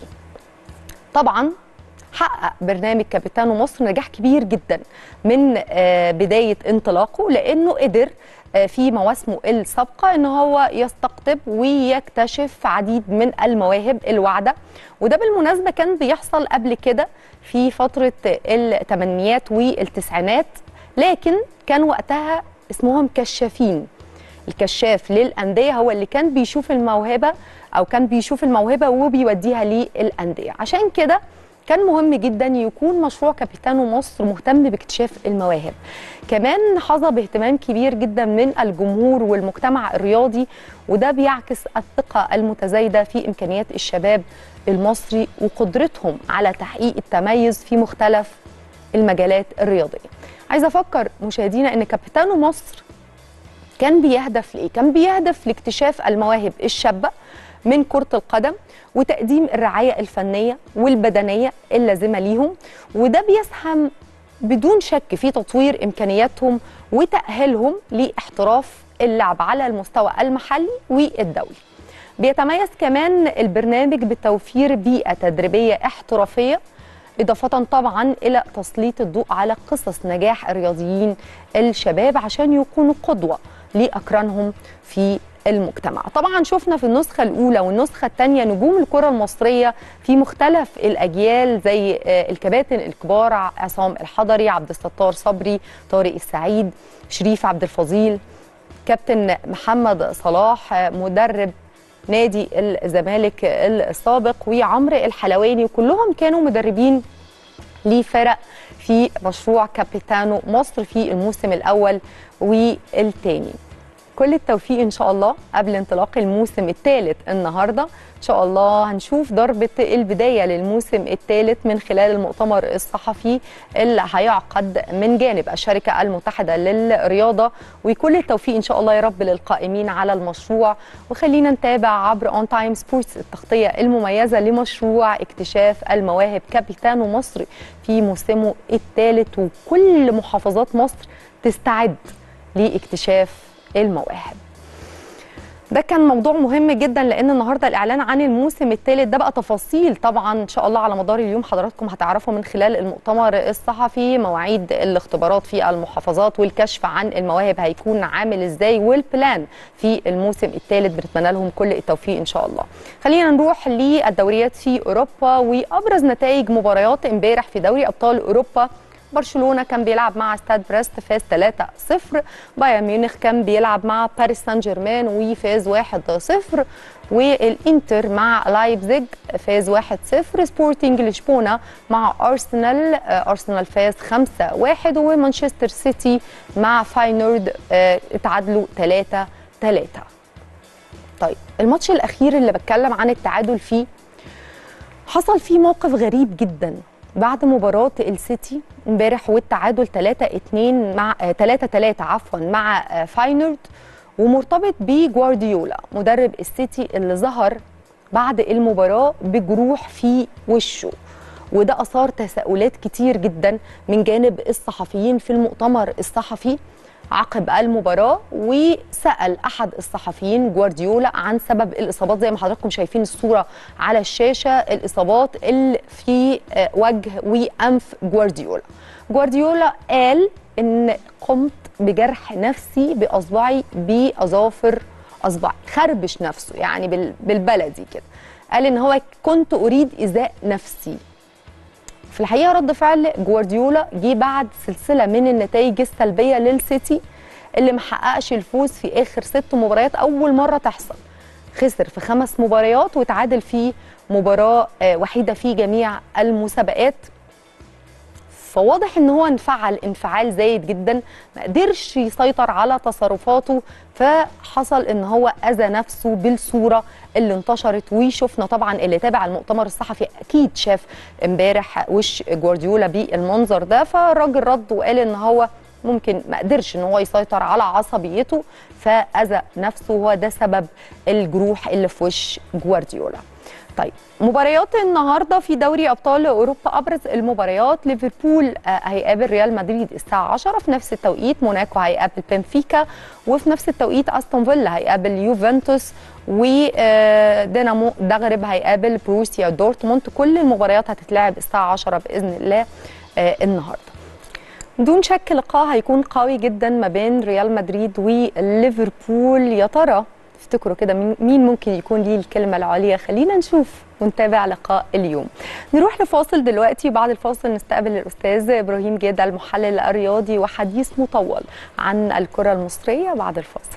طبعا حقق برنامج كابيتانو مصر نجاح كبير جدا من آه، بدايه انطلاقه لانه قدر آه، في مواسمه السابقه ان هو يستقطب ويكتشف عديد من المواهب الواعده وده بالمناسبه كان بيحصل قبل كده في فتره الثمانينات والتسعينات لكن كان وقتها اسمهم كشافين الكشاف للانديه هو اللي كان بيشوف الموهبه او كان بيشوف الموهبه وبيوديها للانديه عشان كده كان مهم جدا يكون مشروع كابيتانو مصر مهتم باكتشاف المواهب كمان حظى باهتمام كبير جدا من الجمهور والمجتمع الرياضي وده بيعكس الثقة المتزايدة في إمكانيات الشباب المصري وقدرتهم على تحقيق التميز في مختلف المجالات الرياضية عايزة أفكر مشاهدينا أن كابيتانو مصر كان بيهدف لإيه؟ كان بيهدف لاكتشاف المواهب الشابة من كرة القدم وتقديم الرعاية الفنية والبدنية اللازمة ليهم وده بيسهم بدون شك في تطوير إمكانياتهم وتأهيلهم لاحتراف اللعب على المستوى المحلي والدولي بيتميز كمان البرنامج بتوفير بيئة تدريبية احترافية إضافة طبعا إلى تسليط الضوء على قصص نجاح الرياضيين الشباب عشان يكونوا قدوة لأقرانهم في المجتمع طبعا شفنا في النسخة الأولى والنسخة الثانية نجوم الكرة المصرية في مختلف الأجيال زي آه، الكباتن الكبار عصام الحضري عبد الستار صبري طارق السعيد شريف عبد الفضيل كابتن محمد صلاح آه، مدرب نادي الزمالك السابق وعمرو الحلواني وكلهم كانوا مدربين لفرق في مشروع كابيتانو مصر في الموسم الأول والثاني كل التوفيق ان شاء الله قبل انطلاق الموسم الثالث النهارده ان شاء الله هنشوف ضربه البدايه للموسم الثالث من خلال المؤتمر الصحفي اللي هيعقد من جانب الشركه المتحده للرياضه وكل التوفيق ان شاء الله يا رب للقائمين على المشروع وخلينا نتابع عبر اون تايم سبورتس التغطيه المميزه لمشروع اكتشاف المواهب كابيتانو مصر في موسمه الثالث وكل محافظات مصر تستعد لاكتشاف المواهب ده كان موضوع مهم جدا لان النهارده الاعلان عن الموسم الثالث ده بقى تفاصيل طبعا ان شاء الله على مدار اليوم حضراتكم هتعرفوا من خلال المؤتمر الصحفي مواعيد الاختبارات في المحافظات والكشف عن المواهب هيكون عامل ازاي والبلان في الموسم الثالث بنتمنى لهم كل التوفيق ان شاء الله خلينا نروح للدوريات في اوروبا وابرز نتائج مباريات امبارح في دوري ابطال اوروبا برشلونه كان بيلعب مع ستاد بريست فاز 3-0 بايرن ميونخ كان بيلعب مع باريس سان جيرمان وفاز 1-0 والانتر مع لايبزيج فاز 1-0 سبورتنج لشبونه مع ارسنال آه، ارسنال فاز 5-1 ومانشستر سيتي مع فاينورد آه، اتعادلوا 3-3 طيب الماتش الاخير اللي بتكلم عن التعادل فيه حصل فيه موقف غريب جدا بعد مباراة السيتي امبارح والتعادل 3 2 مع 3 3 عفوا مع آه، فاينورد ومرتبط بجوارديولا مدرب السيتي اللي ظهر بعد المباراة بجروح في وشه وده أثار تساؤلات كتير جدا من جانب الصحفيين في المؤتمر الصحفي عقب المباراة وسأل أحد الصحفيين جوارديولا عن سبب الإصابات زي ما حضراتكم شايفين الصورة على الشاشة الإصابات اللي في آه، وجه وأنف جوارديولا جوارديولا قال إن قمت بجرح نفسي بأصبعي بأظافر أصبعي خربش نفسه يعني بال- بالبلدي كده قال إن هو كنت أريد إيذاء نفسي في الحقيقه رد فعل جوارديولا جه بعد سلسله من النتائج السلبيه للسيتي اللي محققش الفوز في اخر ست مباريات اول مره تحصل خسر في خمس مباريات وتعادل في مباراه آه، وحيده في جميع المسابقات فواضح ان هو انفعل انفعال زايد جدا ما قدرش يسيطر على تصرفاته فحصل ان هو اذى نفسه بالصوره اللي انتشرت وشفنا طبعا اللي تابع المؤتمر الصحفي اكيد شاف امبارح وش جوارديولا بالمنظر ده فالراجل رد وقال ان هو ممكن ما قدرش ان هو يسيطر على عصبيته فاذى نفسه هو ده سبب الجروح اللي في وش جوارديولا طيب مباريات النهارده في دوري ابطال اوروبا ابرز المباريات ليفربول آه، هيقابل ريال مدريد الساعه 10 في نفس التوقيت موناكو هيقابل بنفيكا وفي نفس التوقيت استون فيلا هيقابل يوفنتوس ودينامو دغرب هيقابل بروسيا دورتموند كل المباريات هتتلعب الساعه 10 باذن الله آه، النهارده دون شك لقاء هيكون قوي جدا ما بين ريال مدريد وليفربول يا ترى تفتكروا كده مين- مين ممكن يكون ليه الكلمة العليا خلينا نشوف ونتابع لقاء اليوم نروح لفاصل دلوقتي بعد الفاصل نستقبل الأستاذ إبراهيم جيدا المحلل الرياضي وحديث مطول عن الكرة المصرية بعد الفاصل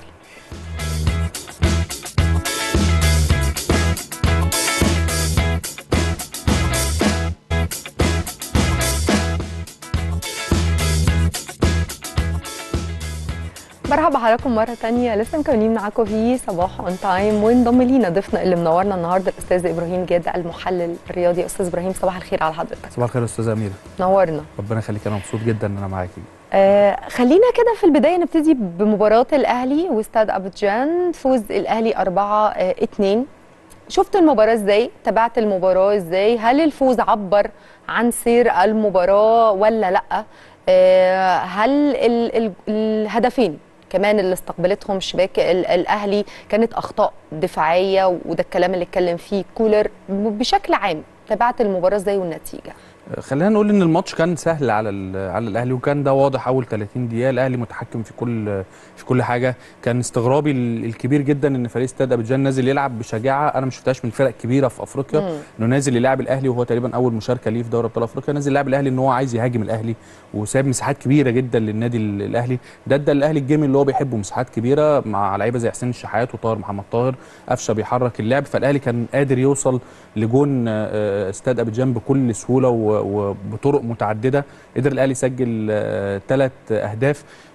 مرحبا بحضراتكم مرة تانية لسه مكملين معاكم في صباح اون تايم وانضم لينا ضيفنا اللي منورنا النهارده الأستاذ إبراهيم جيدا المحلل الرياضي أستاذ إبراهيم صباح الخير على حضرتك صباح الخير يا استاذه اميره نورنا ربنا يخليك انا مبسوط جدا ان انا معاكي آه خلينا كده في البداية نبتدي بمباراة الأهلي واستاد أبيجان فوز الأهلي 4 آه 2 شفت المباراة ازاي؟ تابعت المباراة ازاي؟ هل الفوز عبر عن سير المباراة ولا لأ؟ آه هل ال ال الهدفين كمان اللي استقبلتهم شباك ال- الأهلي كانت أخطاء دفاعية وده الكلام اللي اتكلم فيه كولر بشكل عام تابعت المباراة ازاي والنتيجة؟ خلينا نقول ان الماتش كان سهل على ال- على الاهلي وكان ده واضح اول 30 دقيقه الاهلي متحكم في كل في كل حاجه كان استغرابي ال- الكبير جدا ان فريق استاد ابيجان نازل يلعب بشجاعه انا ما شفتهاش من الفرق الكبيره في افريقيا مم. انه نازل يلعب الاهلي وهو تقريبا اول مشاركه ليه في دوري ابطال افريقيا نازل يلعب الاهلي ان هو عايز يهاجم الاهلي وساب مساحات كبيره جدا للنادي ال- الاهلي ده ادى الاهلي الجيم اللي هو بيحبه مساحات كبيره مع لعيبه زي حسين الشحات وطاهر محمد طاهر قفشه بيحرك اللعب فالاهلي كان قادر يوصل لجون آه، آه، استاد ابيجان بكل سهوله و- وبطرق متعدده قدر الاهلي يسجل ثلاث اهداف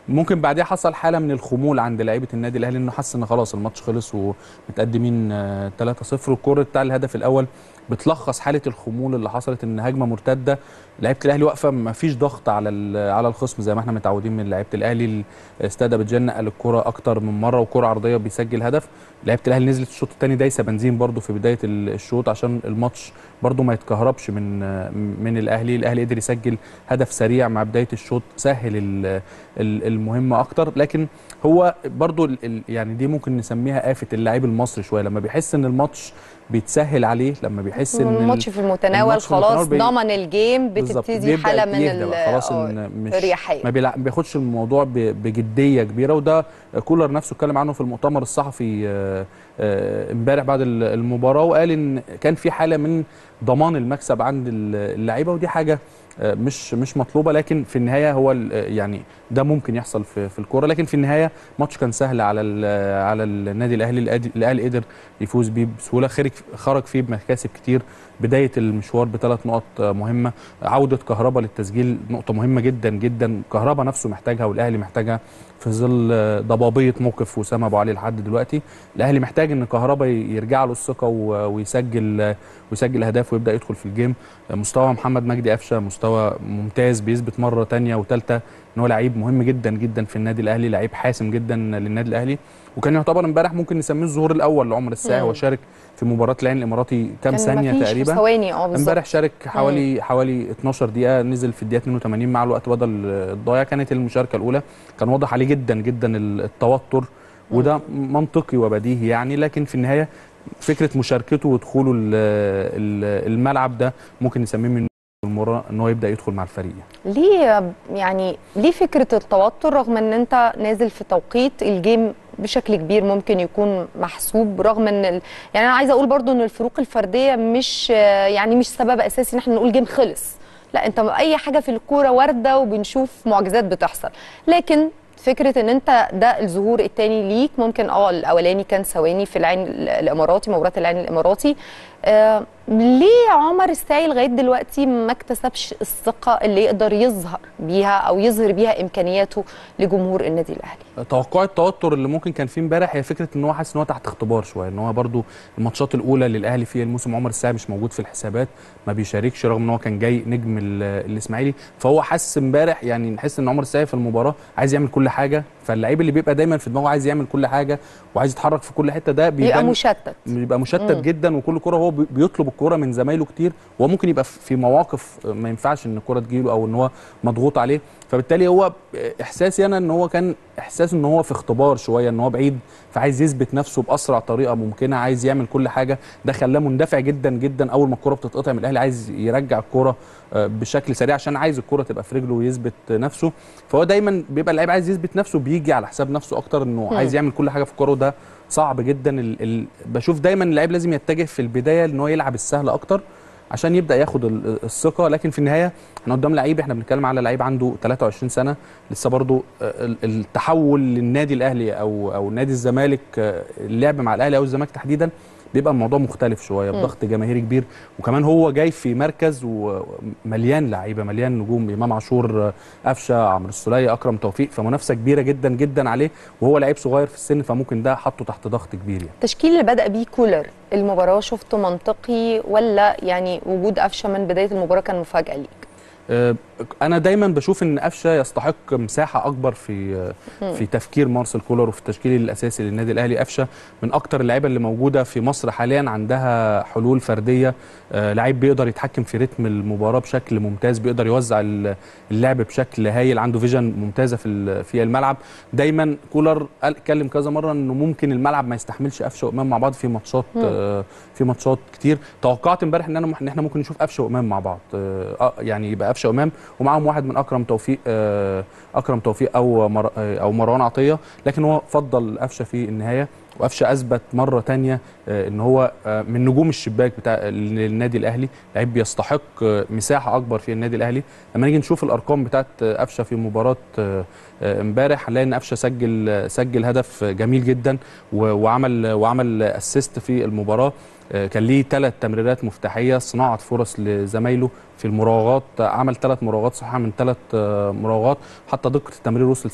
ممكن بعدها حصل حاله من الخمول عند لعيبه النادي الاهلي انه حس ان خلاص الماتش خلص ومتقدمين آه، 3-0 والكوره بتاع الهدف الاول بتلخص حاله الخمول اللي حصلت ان هجمه مرتده لعيبه الاهلي واقفه ما فيش ضغط على ال- على الخصم زي ما احنا متعودين من لعيبه الاهلي الاستاد بتجن نقل الكره اكتر من مره وكره عرضيه بيسجل هدف لعيبه الاهلي نزلت الشوط الثاني دايسه بنزين برده في بدايه ال- الشوط عشان الماتش برده ما يتكهربش من من الاهلي الاهلي قدر يسجل هدف سريع مع بدايه الشوط سهل ال- ال- المهمه اكتر لكن هو برضو ال- ال- يعني دي ممكن نسميها آفة اللاعب المصري شويه لما بيحس ان الماتش بيتسهل عليه لما بيحس ان ال- الماتش في المتناول الماتش في خلاص المتناول بي- ضمن الجيم بالظبط. بتبتدي بيبدأ حاله من يهدى ال- بقى. خلاص آه، ان مش الرياحيه ما بيلع- ما بياخدش الموضوع ب- بجديه كبيره وده كولر نفسه اتكلم عنه في المؤتمر الصحفي آه، آه، امبارح بعد ال- المباراه وقال ان كان في حاله من ضمان المكسب عند ال- اللعيبه ودي حاجه آه، مش مش مطلوبه لكن في النهايه هو ال- يعني ده ممكن يحصل في في الكوره لكن في النهايه ماتش كان سهل على ال- على النادي الاهلي الأدي- الاهلي قدر يفوز بيه بسهوله خرج خرج فيه بمكاسب كتير بدايه المشوار بثلاث نقط آه، مهمه عوده كهربا للتسجيل نقطه مهمه جدا جدا كهربا نفسه محتاجها والاهلي محتاجها في ظل آه، ضبابيه موقف وسام ابو علي لحد دلوقتي الاهلي محتاج ان كهربا ي- يرجع له الثقه و- ويسجل آه، ويسجل اهداف ويبدا يدخل في الجيم آه، مستوى محمد مجدي قفشه مستوى ممتاز بيثبت مره تانية وثالثه ان هو لعيب مهم جدا جدا في النادي الاهلي لعيب حاسم جدا للنادي الاهلي وكان يعتبر امبارح ممكن نسميه الظهور الاول لعمر الساعي مم. هو شارك في مباراه العين الاماراتي كام كان ثانيه مفيش تقريبا ثواني اه بالظبط امبارح شارك حوالي حوالي 12 دقيقه نزل في الدقيقه 82 مع الوقت بدل الضايع كانت المشاركه الاولى كان واضح عليه جدا جدا التوتر وده منطقي وبديهي يعني لكن في النهايه فكره مشاركته ودخوله ال- ال- الملعب ده ممكن نسميه من المرة ان هو يبدا يدخل مع الفريق يعني. ليه يعني ليه فكره التوتر رغم ان انت نازل في توقيت الجيم بشكل كبير ممكن يكون محسوب رغم ان ال... يعني انا عايزه اقول برضو ان الفروق الفرديه مش يعني مش سبب اساسي ان احنا نقول جيم خلص لا انت اي حاجه في الكوره وارده وبنشوف معجزات بتحصل لكن فكره ان انت ده الظهور الثاني ليك ممكن اه الاولاني كان ثواني في العين الاماراتي مباراه العين الاماراتي آه ليه عمر الساعي لغايه دلوقتي ما اكتسبش الثقه اللي يقدر يظهر بيها او يظهر بيها امكانياته لجمهور النادي الاهلي توقع التوتر اللي ممكن كان فيه امبارح هي فكره ان هو حاسس ان هو تحت اختبار شويه ان هو برده الماتشات الاولى للاهلي في الموسم عمر الساعي مش موجود في الحسابات ما بيشاركش رغم ان هو كان جاي نجم ال- الاسماعيلي فهو حس امبارح يعني نحس ان عمر الساعي في المباراه عايز يعمل كل حاجه فاللعيب اللي بيبقى دايما في دماغه عايز يعمل كل حاجه وعايز يتحرك في كل حته ده يبقى بيبان مشتت بيبقى مشتت مم. جدا وكل كره هو بي- بيطلب الكره من زمايله كتير وهو ممكن يبقى في مواقف ما ينفعش ان الكره تجيله او ان هو مضغوط عليه فبالتالي هو احساسي انا ان هو كان احساس ان هو في اختبار شويه ان هو بعيد فعايز يثبت نفسه باسرع طريقه ممكنه عايز يعمل كل حاجه ده خلاه مندفع جدا جدا اول ما الكره بتتقطع من الاهلي عايز يرجع الكره آه، بشكل سريع عشان عايز الكره تبقى في رجله ويثبت نفسه فهو دايما بيبقى اللعيب عايز يثبت نفسه بيجي على حساب نفسه اكتر انه مم. عايز يعمل كل حاجه في الكوره وده صعب جدا ال... ال... بشوف دايما اللعيب لازم يتجه في البدايه ان هو يلعب السهل اكتر عشان يبدا ياخد ال- الثقه لكن في النهايه احنا قدام لعيب احنا بنتكلم على لعيب عنده 23 سنه لسه برضو آه، ال- التحول للنادي الاهلي او او نادي الزمالك آه، اللعب مع الاهلي او الزمالك تحديدا بيبقى الموضوع مختلف شويه مم. بضغط جماهيري كبير وكمان هو جاي في مركز ومليان لعيبه مليان نجوم امام عاشور آه، قفشه عمرو السوليه اكرم توفيق فمنافسه كبيره جدا جدا عليه وهو لعيب صغير في السن فممكن ده حطه تحت ضغط كبير يعني التشكيل اللي بدأ بيه كولر المباراة شفته منطقي ولا يعني وجود قفشة من بداية المباراة كان مفاجأة ليك؟ آه، انا دايما بشوف ان قفشه يستحق مساحه اكبر في آه، مم. في تفكير مارسيل كولر وفي التشكيل الاساسي للنادي الاهلي قفشه من اكتر اللعيبه اللي موجوده في مصر حاليا عندها حلول فرديه آه، لعيب بيقدر يتحكم في رتم المباراه بشكل ممتاز بيقدر يوزع ال- اللعب بشكل هايل عنده فيجن ممتازه في ال- في الملعب دايما كولر قال اتكلم كذا مره انه ممكن الملعب ما يستحملش قفشه وامام مع بعض في ماتشات مم. آه، في ماتشات كتير توقعت امبارح ان انا ان احنا ممكن نشوف قفشه وامام مع بعض آه، آه، يعني يبقى قفشه وامام ومعاهم واحد من اكرم توفيق آه، اكرم توفيق او مر آه، او مروان عطيه لكن هو فضل قفشه في النهايه وقفشه اثبت مره تانية آه، ان هو آه، من نجوم الشباك بتاع النادي الاهلي لعيب بيستحق آه، مساحه اكبر في النادي الاهلي لما نيجي نشوف الارقام بتاعت آه، قفشه في مباراه آه، آه، امبارح هنلاقي ان قفشه سجل آه، سجل هدف جميل جدا و- وعمل وعمل اسيست في المباراه آه، كان ليه ثلاث تمريرات مفتاحيه صناعه فرص لزمايله في المراوغات آه، عمل ثلاث مراوغات صحيحه من ثلاث مراوغات حتى دقه التمرير وصلت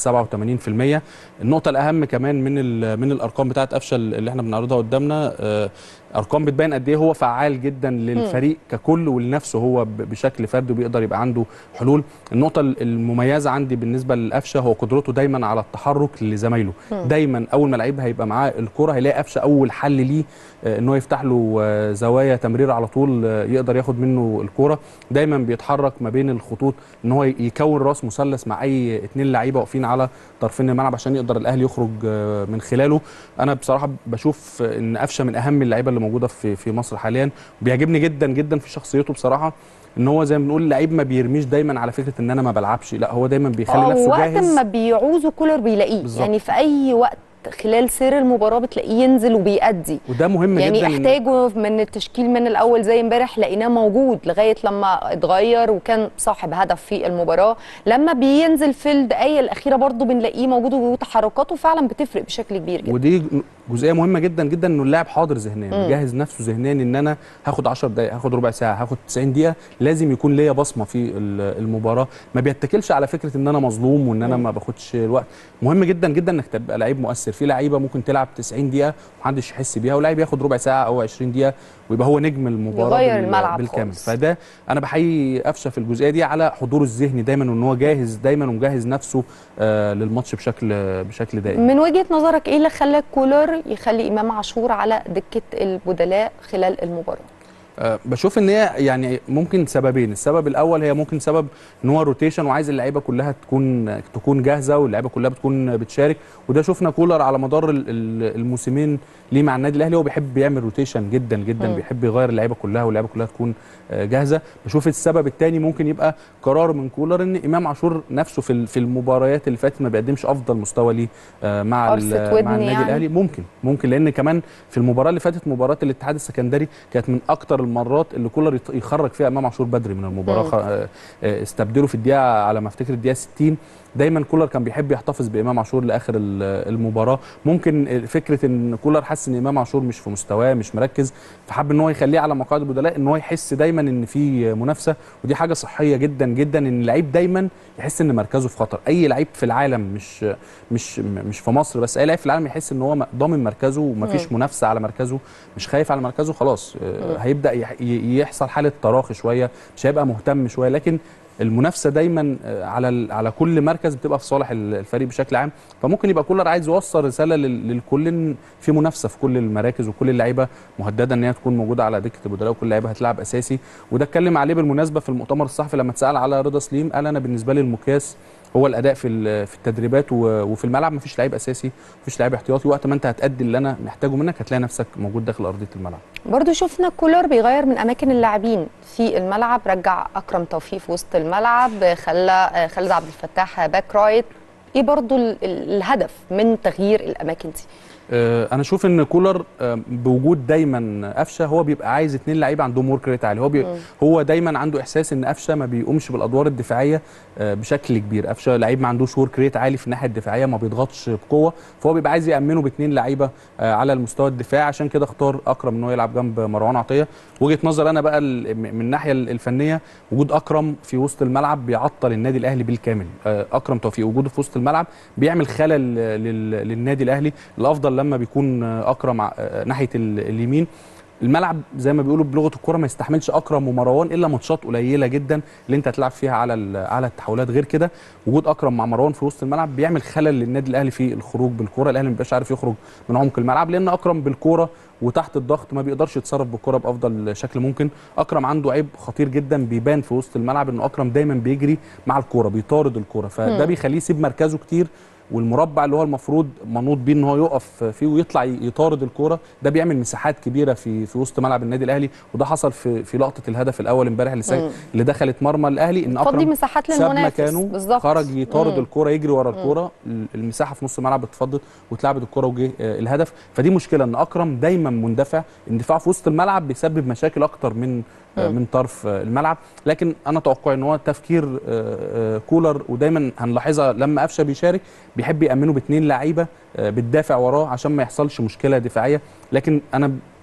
87% النقطه الاهم كمان من ال- من الارقام بتاعه قفشه اللي احنا بنعرضها قدامنا آه، ارقام بتبين قد ايه هو فعال جدا للفريق ككل ولنفسه هو ب- بشكل فردي وبيقدر يبقى عنده حلول النقطه ال- المميزه عندي بالنسبه لقفشه هو قدرته دايما على التحرك لزمايله مم. دايما اول ما لعيب هيبقى معاه الكره هيلاقي قفشه اول حل ليه آه، ان هو يفتح له آه، زوايا تمرير على طول آه، يقدر ياخد منه الكره دايما بيتحرك ما بين الخطوط ان هو يكون راس مثلث مع اي اتنين لعيبه واقفين على طرفين الملعب عشان يقدر الاهلي يخرج آه، من خلاله انا بصراحه بشوف ان قفشه من اهم اللعيبه اللي موجوده في في مصر حاليا بيعجبني جدا جدا في شخصيته بصراحه ان هو زي ما بنقول لعيب ما بيرميش دايما على فكره ان انا ما بلعبش لا هو دايما بيخلي اه نفسه وقت جاهز ما بيعوزه كولر بيلاقيه بالظبط. يعني في اي وقت خلال سير المباراه بتلاقيه ينزل وبيأدي وده مهم يعني جدا إن- احتاجه من التشكيل من الاول زي امبارح لقيناه موجود لغايه لما اتغير وكان صاحب هدف في المباراه لما بينزل في الدقائق الاخيره برضه بنلاقيه موجود وتحركاته فعلا بتفرق بشكل كبير جدا ودي جزئيه مهمه جدا جدا انه اللاعب حاضر ذهنيا مم. مجهز نفسه ذهنيا ان انا هاخد 10 دقائق هاخد ربع ساعه هاخد 90 دقيقه لازم يكون ليا بصمه في ال- المباراه ما بيتكلش على فكره ان انا مظلوم وان انا مم. ما باخدش الوقت مهم جدا جدا انك تبقى لعيب مؤثر في لعيبه ممكن تلعب 90 دقيقه محدش يحس بيها ولاعيب ياخد ربع ساعه او 20 دقيقه ويبقى هو نجم المباراه يغير بال- الملعب بالكامل خالص. فده انا بحيي قفشه في الجزئيه دي على حضوره الذهني دايما وان هو جاهز دايما ومجهز نفسه آه للماتش بشكل بشكل دائم من وجهه نظرك ايه اللي خلى كولر يخلي امام عاشور على دكه البدلاء خلال المباراه أه بشوف ان هي يعني ممكن سببين السبب الاول هي ممكن سبب ان هو روتيشن وعايز اللعيبه كلها تكون تكون جاهزه واللعيبه كلها بتكون بتشارك وده شفنا كولر على مدار ال- ال- الموسمين ليه مع النادي الاهلي هو بيحب يعمل روتيشن جدا جدا مم. بيحب يغير اللعيبه كلها واللعيبه كلها تكون آه، جاهزه بشوف السبب الثاني ممكن يبقى قرار من كولر ان امام عاشور نفسه في ال- في المباريات اللي فاتت ما بيقدمش افضل مستوى ليه آه، مع ال- قرصة ودن مع النادي يعني. الاهلي ممكن ممكن لان كمان في المباراه اللي فاتت مباراه الاتحاد السكندري كانت من اكتر المرات اللي كولر يط- يخرج فيها امام عاشور بدري من المباراه مم. خ- آه، آه، استبدله في الدقيقه على ما افتكر الدقيقه 60 دايما كولر كان بيحب يحتفظ بامام عاشور لاخر ال- المباراه ممكن فكره ان كولر حس ان امام عاشور مش في مستواه مش مركز فحب ان هو يخليه على مقاعد البدلاء ان هو يحس دايما ان في منافسه ودي حاجه صحيه جدا جدا ان اللعيب دايما يحس ان مركزه في خطر اي لعيب في العالم مش مش مش في مصر بس اي لعيب في العالم يحس ان هو م- ضامن مركزه ومفيش مم. منافسه على مركزه مش خايف على مركزه خلاص آه، مم. هيبدا يح- ي- يحصل حاله تراخي شويه مش هيبقى مهتم شويه لكن المنافسه دايما آه، على ال- على كل مركز بتبقى في صالح ال- الفريق بشكل عام فممكن يبقى كولر عايز يوصل رساله لل- للكل ان في منافسه في كل المراكز وكل اللعيبه مهدده ان هي تكون موجوده على دكه البدلاء وكل لعيبه هتلعب اساسي وده اتكلم عليه بالمناسبه في المؤتمر الصحفي لما اتسال على رضا سليم قال انا بالنسبه لي المقياس هو الاداء في ال- في التدريبات و- وفي الملعب مفيش لعيب اساسي مفيش لعيب احتياطي وقت ما انت هتأدي اللي انا محتاجه منك هتلاقي نفسك موجود داخل ارضيه الملعب برضو شفنا كولر بيغير من اماكن اللاعبين في الملعب رجع اكرم توفيق في وسط الملعب خلى خالد عبد الفتاح باك رايت ايه برضو ال- ال- الهدف من تغيير الاماكن دي آه، انا اشوف ان كولر آه، بوجود دايما قفشه هو بيبقى عايز اتنين لعيبه عندهم ورك ريت عالي هو بي مم. هو دايما عنده احساس ان قفشه ما بيقومش بالادوار الدفاعيه آه، بشكل كبير قفشه لعيب ما عندوش ورك ريت عالي في الناحيه الدفاعيه ما بيضغطش بقوه فهو بيبقى عايز يامنه باتنين لعيبه آه، على المستوى الدفاعي عشان كده اختار اكرم ان هو يلعب جنب مروان عطيه وجهه نظر انا بقى ال- م- من الناحيه الفنيه وجود اكرم في وسط الملعب بيعطل النادي الاهلي بالكامل آه، اكرم توفيق وجوده في وسط الملعب بيعمل خلل آه، لل- للنادي الاهلي الافضل لما بيكون آه، اكرم ع- آه، ناحيه ال- اليمين الملعب زي ما بيقولوا بلغه الكره ما يستحملش اكرم ومروان الا ماتشات قليله جدا اللي انت هتلعب فيها على ال- على التحولات غير كده وجود اكرم مع مروان في وسط الملعب بيعمل خلل للنادي الاهلي في الخروج بالكره الاهلي ما بيبقاش عارف يخرج من عمق الملعب لان اكرم بالكوره وتحت الضغط ما بيقدرش يتصرف بالكره بافضل شكل ممكن اكرم عنده عيب خطير جدا بيبان في وسط الملعب انه اكرم دايما بيجري مع الكوره بيطارد الكوره فده مم. بيخليه يسيب مركزه كتير والمربع اللي هو المفروض منوط بيه ان هو يقف فيه ويطلع يطارد الكوره ده بيعمل مساحات كبيره في في وسط ملعب النادي الاهلي وده حصل في في لقطه الهدف الاول امبارح اللي, مم. سا- اللي دخلت مرمى الاهلي ان تفضي اكرم مساحات ساب للمنافس مكانه بالظبط. خرج يطارد مم. الكوره يجري ورا مم. الكوره المساحه في نص الملعب اتفضت واتلعبت الكوره وجه آه، الهدف فدي مشكله ان اكرم دايما مندفع اندفاعه في وسط الملعب بيسبب مشاكل اكتر من آه، مم. من طرف آه، الملعب لكن انا توقعي ان هو تفكير آه، آه، كولر ودايما هنلاحظها لما قفشه بيشارك بيحب يامنه باثنين لعيبه آه، بتدافع وراه عشان ما يحصلش مشكله دفاعيه لكن انا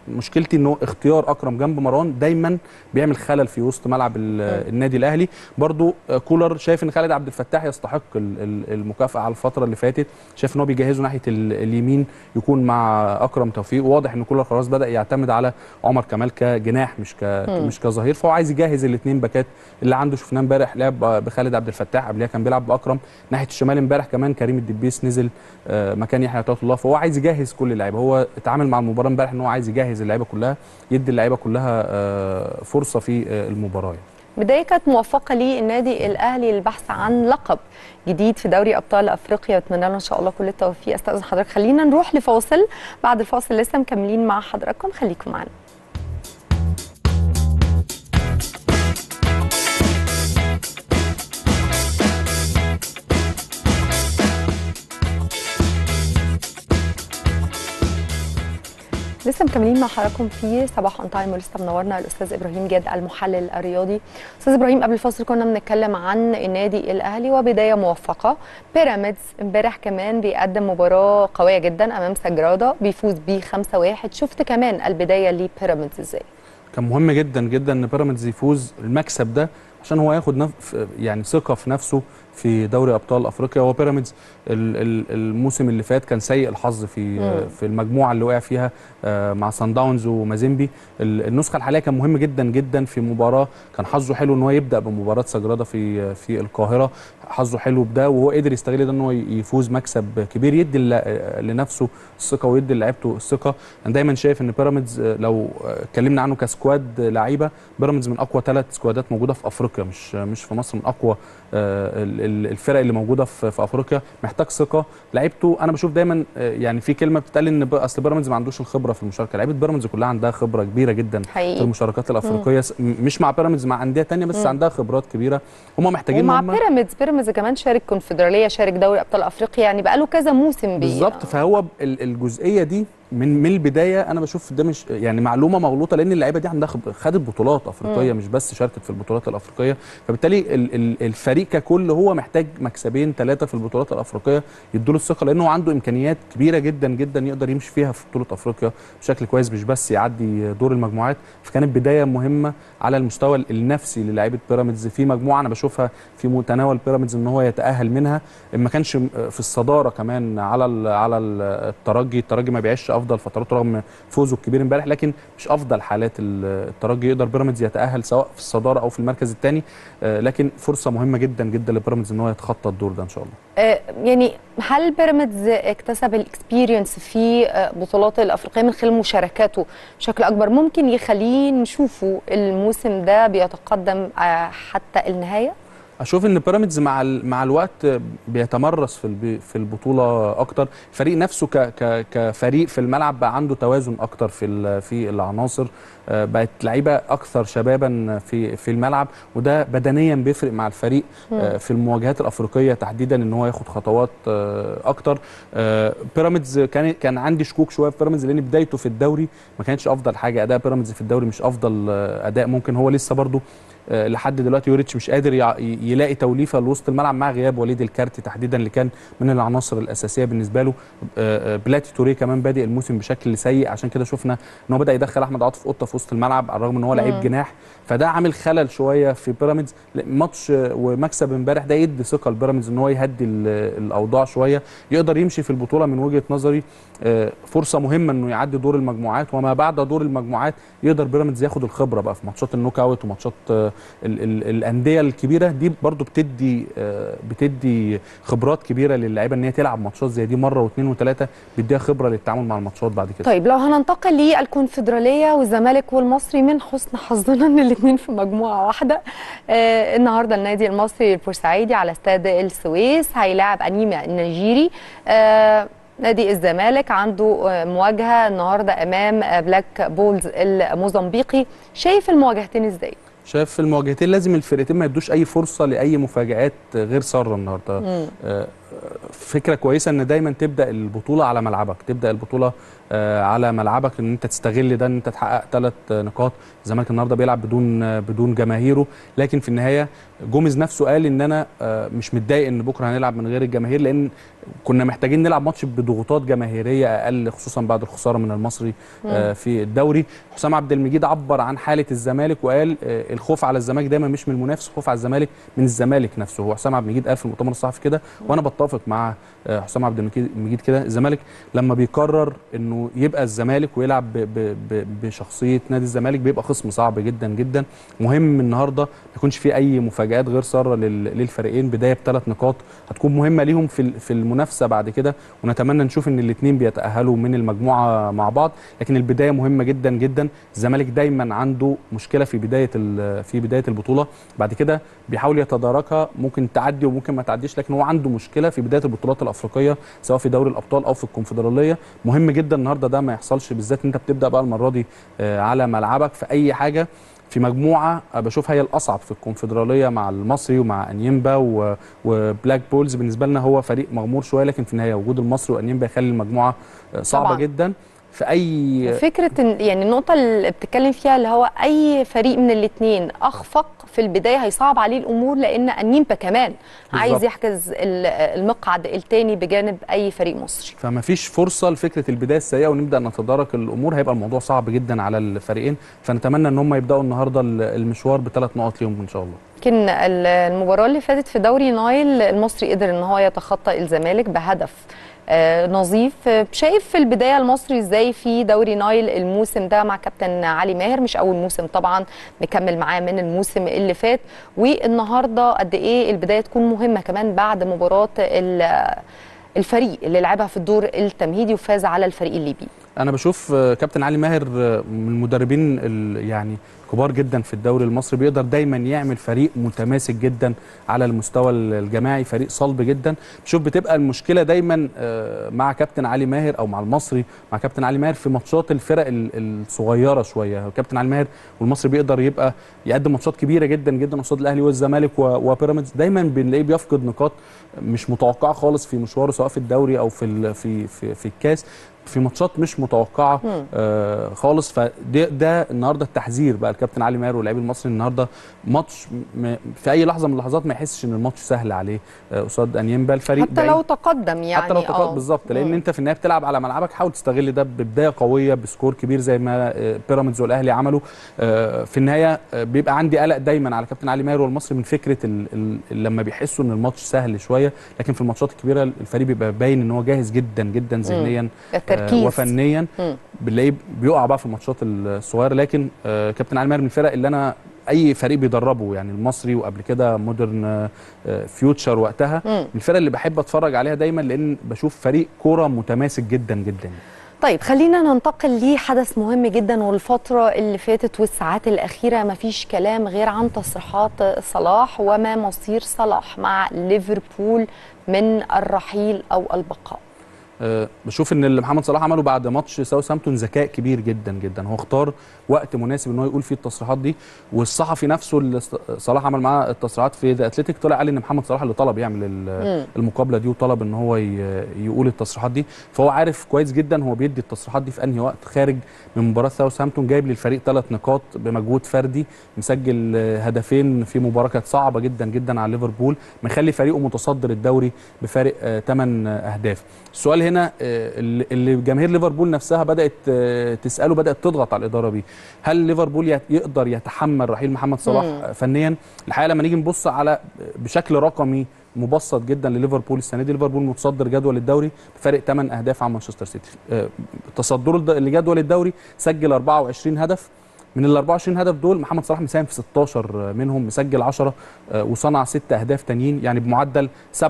مشكلتي انه اختيار اكرم جنب مروان دايما بيعمل خلل في وسط ملعب ال- النادي الاهلي برضو آه، كولر شايف ان خالد عبد الفتاح يستحق ال- ال- المكافاه على الفتره اللي فاتت شايف ان هو بيجهزه ناحيه ال- اليمين يكون مع اكرم توفيق واضح ان كولر خلاص بدا يعتمد على عمر كمال كجناح مش ك مم. مش كظهير فهو عايز يجهز الاثنين باكات اللي عنده شفناه امبارح لعب بخالد عبد الفتاح قبلها كان بيلعب باكرم ناحيه الشمال امبارح كمان كريم الدبيس نزل آه، مكان يحيى عطيه الله فهو عايز يجهز كل اللعيبه هو اتعامل مع المباراه امبارح ان هو عايز يجهز اللعيبه كلها يدي اللعيبه كلها آه، فرصه في آه، المباراه يعني. بداية كانت موفقة للنادي الأهلي للبحث عن لقب جديد في دوري أبطال أفريقيا وأتمنى له إن شاء الله كل التوفيق أستاذن حضرتك خلينا نروح لفاصل بعد الفاصل لسه مكملين مع حضراتكم خليكم معنا لسه مكملين مع حضراتكم في صباح اون تايم ولسه منورنا الاستاذ ابراهيم جاد المحلل الرياضي استاذ ابراهيم قبل الفاصل كنا بنتكلم عن النادي الاهلي وبدايه موفقه بيراميدز امبارح كمان بيقدم مباراه قويه جدا امام سجراده بيفوز بيه 5-1 شفت كمان البدايه لبيراميدز ازاي كان مهم جدا جدا ان بيراميدز يفوز المكسب ده عشان هو ياخد نف... يعني ثقه في نفسه في دوري ابطال افريقيا هو بيراميدز ال- ال- الموسم اللي فات كان سيء الحظ في مم. في المجموعه اللي وقع فيها آه، مع سان داونز ومازيمبي ال- النسخه الحاليه كان مهم جدا جدا في مباراه كان حظه حلو ان هو يبدا بمباراه سجراده في في القاهره حظه حلو بده وهو قدر يستغل ده ان هو يفوز مكسب كبير يدي ل- لنفسه الثقه ويدي لعيبته الثقه انا دايما شايف ان بيراميدز آه، لو آه، اتكلمنا عنه كسكواد لعيبه بيراميدز من اقوى ثلاث سكوادات موجوده في افريقيا مش مش في مصر من اقوى آه، ال- ال- الفرق اللي موجوده في في افريقيا محتاج ثقه لعيبته انا بشوف دايما آه، يعني في كلمه بتتقال ان ب- اصل بيراميدز ما عندوش الخبره في المشاركه لعيبه بيراميدز كلها عندها خبره كبيره جدا حقيقي. في المشاركات الافريقيه س- م- مش مع بيراميدز مع انديه تانية بس مم. عندها خبرات كبيره هم محتاجين ومع هم بيراميدز بيراميدز كمان شارك كونفدراليه شارك دوري ابطال افريقيا يعني بقاله كذا موسم بي بالظبط فهو ال- الجزئيه دي من من البدايه انا بشوف ده مش يعني معلومه مغلوطه لان اللعيبه دي عندها خب- خدت بطولات افريقيه مم. مش بس شاركت في البطولات الافريقيه فبالتالي ال- ال- الفريق ككل هو محتاج مكسبين ثلاثه في البطولات الافريقيه يدوا له الثقه لانه عنده امكانيات كبيره جدا جدا يقدر يمشي فيها في بطوله افريقيا بشكل كويس مش بس يعدي دور المجموعات فكانت بدايه مهمه على المستوى النفسي للاعيبه بيراميدز في مجموعه انا بشوفها في متناول بيراميدز ان هو يتاهل منها ما كانش في الصداره كمان على ال على ال- الترجي الترجي ما بيعيش افضل فتراته رغم فوزه الكبير امبارح لكن مش افضل حالات ال- الترجي يقدر بيراميدز يتاهل سواء في الصداره او في المركز الثاني لكن فرصه مهمه جدا جدا لبيراميدز ان هو يتخطى الدور ده ان شاء الله آه، يعني هل بيراميدز اكتسب الاكسبيرينس في آه، بطولات الافريقيه من خلال مشاركاته بشكل اكبر ممكن يخليه نشوفه الموسم ده بيتقدم آه، حتى النهايه اشوف ان بيراميدز مع ال- مع الوقت بيتمرس في الب- في البطوله اكتر الفريق نفسه ك ك كفريق في الملعب بقى عنده توازن اكتر في ال- في العناصر آه، بقت لعيبه اكثر شبابا في في الملعب وده بدنيا بيفرق مع الفريق آه، مم. في المواجهات الافريقيه تحديدا ان هو ياخد خطوات آه، اكتر آه، بيراميدز كان كان عندي شكوك شويه في بيراميدز لان بدايته في الدوري ما كانتش افضل حاجه اداء بيراميدز في الدوري مش افضل آه، اداء ممكن هو لسه برضه آه، لحد دلوقتي يوريتش مش قادر يع- ي- يلاقي توليفه لوسط الملعب مع غياب وليد الكارتي تحديدا اللي كان من العناصر الاساسيه بالنسبه له آه، آه، بلاتي توريه كمان بادئ الموسم بشكل سيء عشان كده شفنا ان هو بدا يدخل احمد عاطف قطه في وسط الملعب على الرغم ان هو لعيب مم. جناح فده عامل خلل شويه في بيراميدز لا، ماتش آه، ومكسب امبارح ده يدي ثقه لبيراميدز ان هو يهدي ال- الاوضاع شويه يقدر يمشي في البطوله من وجهه نظري آه، فرصه مهمه انه يعدي دور المجموعات وما بعد دور المجموعات يقدر بيراميدز ياخد الخبره بقى في ماتشات النوك اوت وماتشات آه، ال- ال- الانديه الكبيره دي برضو بتدي آه، بتدي خبرات كبيره للعيبه ان هي تلعب ماتشات زي دي مره واثنين وثلاثه بيديها خبره للتعامل مع الماتشات بعد كده طيب لو هننتقل للكونفدراليه والزمالك والمصري من حسن حظنا ان الاثنين في مجموعه واحده آه النهارده النادي المصري البورسعيدي على استاد السويس هيلاعب انيميا النيجيري آه نادي الزمالك عنده آه، مواجهه النهارده امام آه، بلاك بولز الموزمبيقي شايف المواجهتين ازاي؟ شايف في المواجهتين لازم الفرقتين ما يدوش اي فرصه لاي مفاجات غير ساره النهارده مم. آه، فكره كويسه ان دايما تبدا البطوله على ملعبك تبدا البطوله آه، على ملعبك ان انت تستغل ده ان انت تحقق ثلاث نقاط الزمالك النهارده بيلعب بدون آه، بدون جماهيره لكن في النهايه جوميز نفسه قال ان انا آه، مش متضايق ان بكره هنلعب من غير الجماهير لان كنا محتاجين نلعب ماتش بضغوطات جماهيريه اقل خصوصا بعد الخساره من المصري آه، مم. في الدوري حسام عبد المجيد عبر عن حاله الزمالك وقال آه، الخوف على الزمالك دايما مش من المنافس الخوف على الزمالك من الزمالك نفسه هو حسام عبد المجيد قال في المؤتمر الصحفي كده وانا بتفق مع آه، حسام عبد المجيد المجيد كده الزمالك لما بيقرر انه يبقى الزمالك ويلعب ب- ب- ب- بشخصيه نادي الزمالك بيبقى خصم صعب جدا جدا مهم النهارده ما يكونش في اي مفاجات غير ساره لل- للفريقين بدايه بثلاث نقاط هتكون مهمه ليهم في ال- في المنافسه بعد كده ونتمنى نشوف ان الاثنين بيتاهلوا من المجموعه مع بعض لكن البدايه مهمه جدا جدا الزمالك دايما عنده مشكله في بدايه ال- في بدايه البطوله بعد كده بيحاول يتداركها ممكن تعدي وممكن ما تعديش لكن هو عنده مشكله في بدايه البطولات الافريقيه سواء في دوري الابطال او في الكونفدراليه مهم جدا النهارده ده ما يحصلش بالذات انت بتبدا بقى المره دي آه، على ملعبك في اي حاجه في مجموعه آه، بشوفها هي الاصعب في الكونفدراليه مع المصري ومع انيمبا و- وبلاك بولز بالنسبه لنا هو فريق مغمور شويه لكن في النهايه وجود المصري وانيمبا يخلي المجموعه آه، صعبه طبعاً. جدا في اي فكره إن- يعني النقطه اللي بتتكلم فيها اللي هو اي فريق من الاثنين اخفق في البدايه هيصعب عليه الامور لان انيمبا كمان عايز بالظبط. يحجز ال- المقعد الثاني بجانب اي فريق مصري فما فيش فرصه لفكره البدايه السيئه ونبدا نتدارك الامور هيبقى الموضوع صعب جدا على الفريقين فنتمنى ان هم يبداوا النهارده المشوار بثلاث نقط ليهم ان شاء الله يمكن ال- المباراه اللي فاتت في دوري نايل المصري قدر ان هو يتخطى الزمالك بهدف آه، نظيف آه، شايف في البدايه المصري ازاي في دوري نايل الموسم ده مع كابتن علي ماهر مش اول موسم طبعا مكمل معاه من الموسم اللي فات والنهارده قد ايه البدايه تكون مهمه كمان بعد مباراه ال- الفريق اللي لعبها في الدور التمهيدي وفاز على الفريق الليبي انا بشوف آه، كابتن علي ماهر آه، من المدربين ال- يعني كبار جدا في الدوري المصري بيقدر دايما يعمل فريق متماسك جدا على المستوى ال- الجماعي فريق صلب جدا بشوف بتبقى المشكله دايما آه، مع كابتن علي ماهر او مع المصري مع كابتن علي ماهر في ماتشات الفرق ال- الصغيره شويه كابتن علي ماهر والمصري بيقدر يبقى يقدم ماتشات كبيره جدا جدا قصاد الاهلي والزمالك و- وبيراميدز دايما بنلاقيه بيفقد نقاط مش متوقعه خالص في مشواره سواء في الدوري او في ال- في في, في الكاس في ماتشات مش متوقعه مم. آه خالص فده ده النهارده التحذير بقى الكابتن علي ماهر واللاعبين المصري النهارده ماتش م- في اي لحظه من اللحظات ما يحسش ان الماتش سهل عليه آه، قصاد انيمبا الفريق حتى بعيد. لو تقدم يعني حتى لو تقاط آه. بالظبط لان مم. انت في النهايه بتلعب على ملعبك حاول تستغل ده ببدايه قويه بسكور كبير زي ما آه، بيراميدز والاهلي عملوا آه، في النهايه آه، بيبقى عندي قلق دايما على كابتن علي ماهر والمصري من فكره ال ال لما بيحسوا ان الماتش سهل شويه لكن في الماتشات الكبيره الفريق بيبقى باين ان هو جاهز جدا جدا ذهنيا آه، التركيز. وفنيا مم. بنلاقيه بيقع بقى في الماتشات الصغيره لكن آه، كابتن علي ماهر من الفرق اللي انا اي فريق بيدربه يعني المصري وقبل كده مودرن آه، آه، فيوتشر وقتها مم. من الفرق اللي بحب اتفرج عليها دايما لان بشوف فريق كوره متماسك جدا جدا طيب خلينا ننتقل لحدث مهم جدا والفترة اللي فاتت والساعات الأخيرة مفيش كلام غير عن تصريحات صلاح وما مصير صلاح مع ليفربول من الرحيل أو البقاء أه بشوف ان اللي محمد صلاح عمله بعد ماتش ساوثهامبتون ذكاء كبير جدا جدا هو اختار وقت مناسب ان هو يقول فيه التصريحات دي والصحفي نفسه اللي است- صلاح عمل معاه التصريحات في ذا اتلتيك طلع قال ان محمد صلاح اللي طلب يعمل ال- مم. المقابله دي وطلب ان هو ي- يقول التصريحات دي فهو عارف كويس جدا هو بيدي التصريحات دي في انهي وقت خارج من مباراه ساوثهامبتون جايب للفريق ثلاث نقاط بمجهود فردي مسجل آه، هدفين في مباراه كانت صعبه جدا جدا على ليفربول مخلي فريقه متصدر الدوري بفارق 8 اهداف السؤال هنا آه، اللي اللي جماهير ليفربول نفسها بدات آه، تساله بدات تضغط على الاداره بيه هل ليفربول يت- يقدر يتحمل رحيل محمد صلاح مم. آه، فنيا الحقيقه لما نيجي نبص على بشكل رقمي مبسط جدا لليفربول السنه دي ليفربول متصدر جدول الدوري بفارق 8 اهداف عن مانشستر سيتي آه، تصدره لد- لجدول الدوري سجل 24 هدف من ال 24 هدف دول محمد صلاح مساهم في 16 منهم مسجل 10 آه، وصنع 6 اهداف تانيين يعني بمعدل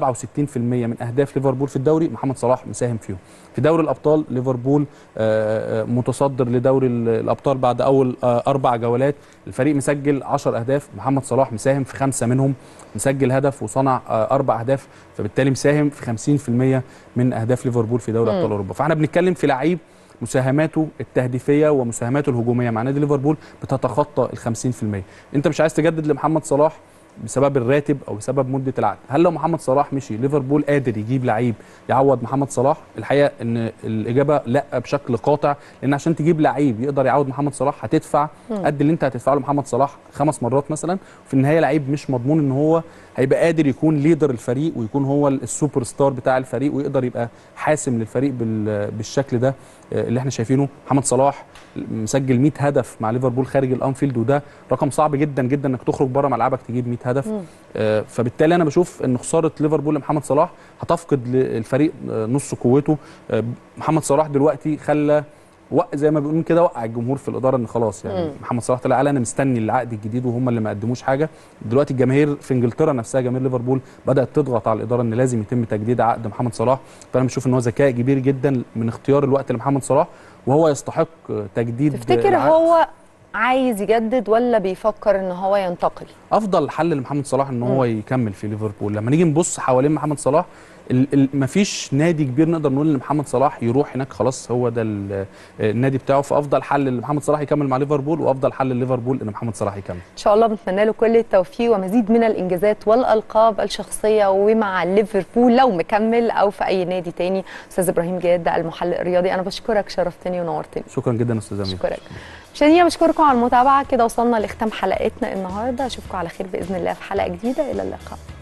67% من اهداف ليفربول في الدوري محمد صلاح مساهم فيهم في دوري الابطال ليفربول آه، آه، متصدر لدوري ال- الابطال بعد اول آه، اربع جولات الفريق مسجل 10 اهداف محمد صلاح مساهم في خمسه منهم مسجل هدف وصنع آه، اربع اهداف فبالتالي مساهم في 50% من اهداف ليفربول في دوري مم. ابطال اوروبا فاحنا بنتكلم في لعيب مساهماته التهديفيه ومساهماته الهجوميه مع نادي ليفربول بتتخطى ال 50% انت مش عايز تجدد لمحمد صلاح بسبب الراتب او بسبب مده العقد هل لو محمد صلاح مشي ليفربول قادر يجيب لعيب يعوض محمد صلاح الحقيقه ان الاجابه لا بشكل قاطع لان عشان تجيب لعيب يقدر يعوض محمد صلاح هتدفع مم. قد اللي انت هتدفعه لمحمد صلاح خمس مرات مثلا في النهايه لعيب مش مضمون ان هو هيبقى قادر يكون ليدر الفريق ويكون هو السوبر ستار بتاع الفريق ويقدر يبقى حاسم للفريق بال- بالشكل ده آه، اللي احنا شايفينه محمد صلاح مسجل 100 هدف مع ليفربول خارج الانفيلد وده رقم صعب جدا جدا انك تخرج بره ملعبك تجيب 100 هدف مم. آه، فبالتالي انا بشوف ان خساره ليفربول لمحمد صلاح هتفقد للفريق آه، نص قوته آه، محمد صلاح دلوقتي خلى وق زي ما بيقولون كده وقع الجمهور في الاداره ان خلاص يعني مم. محمد صلاح طلع قال انا مستني العقد الجديد وهم اللي ما قدموش حاجه دلوقتي الجماهير في انجلترا نفسها جماهير ليفربول بدات تضغط على الاداره ان لازم يتم تجديد عقد محمد صلاح فانا بشوف ان هو ذكاء كبير جدا من اختيار الوقت لمحمد صلاح وهو يستحق تجديد تفتكر العقد. هو عايز يجدد ولا بيفكر ان هو ينتقل افضل حل لمحمد صلاح ان هو مم. يكمل في ليفربول لما نيجي نبص حوالين محمد صلاح ال- ال- مفيش نادي كبير نقدر نقول ان محمد صلاح يروح هناك خلاص هو ده ال- النادي بتاعه فافضل حل لمحمد صلاح يكمل مع ليفربول وافضل حل لليفربول ان محمد صلاح يكمل ان شاء الله بنتمنى له كل التوفيق ومزيد من الانجازات والالقاب الشخصيه ومع ليفربول لو مكمل او في اي نادي تاني استاذ ابراهيم جاد المحلل الرياضي انا بشكرك شرفتني ونورتني شكرا جدا استاذ امير اشكرك مشاهدينا بشكركم على المتابعه كده وصلنا لختام حلقتنا النهارده اشوفكم على خير باذن الله في حلقه جديده الى اللقاء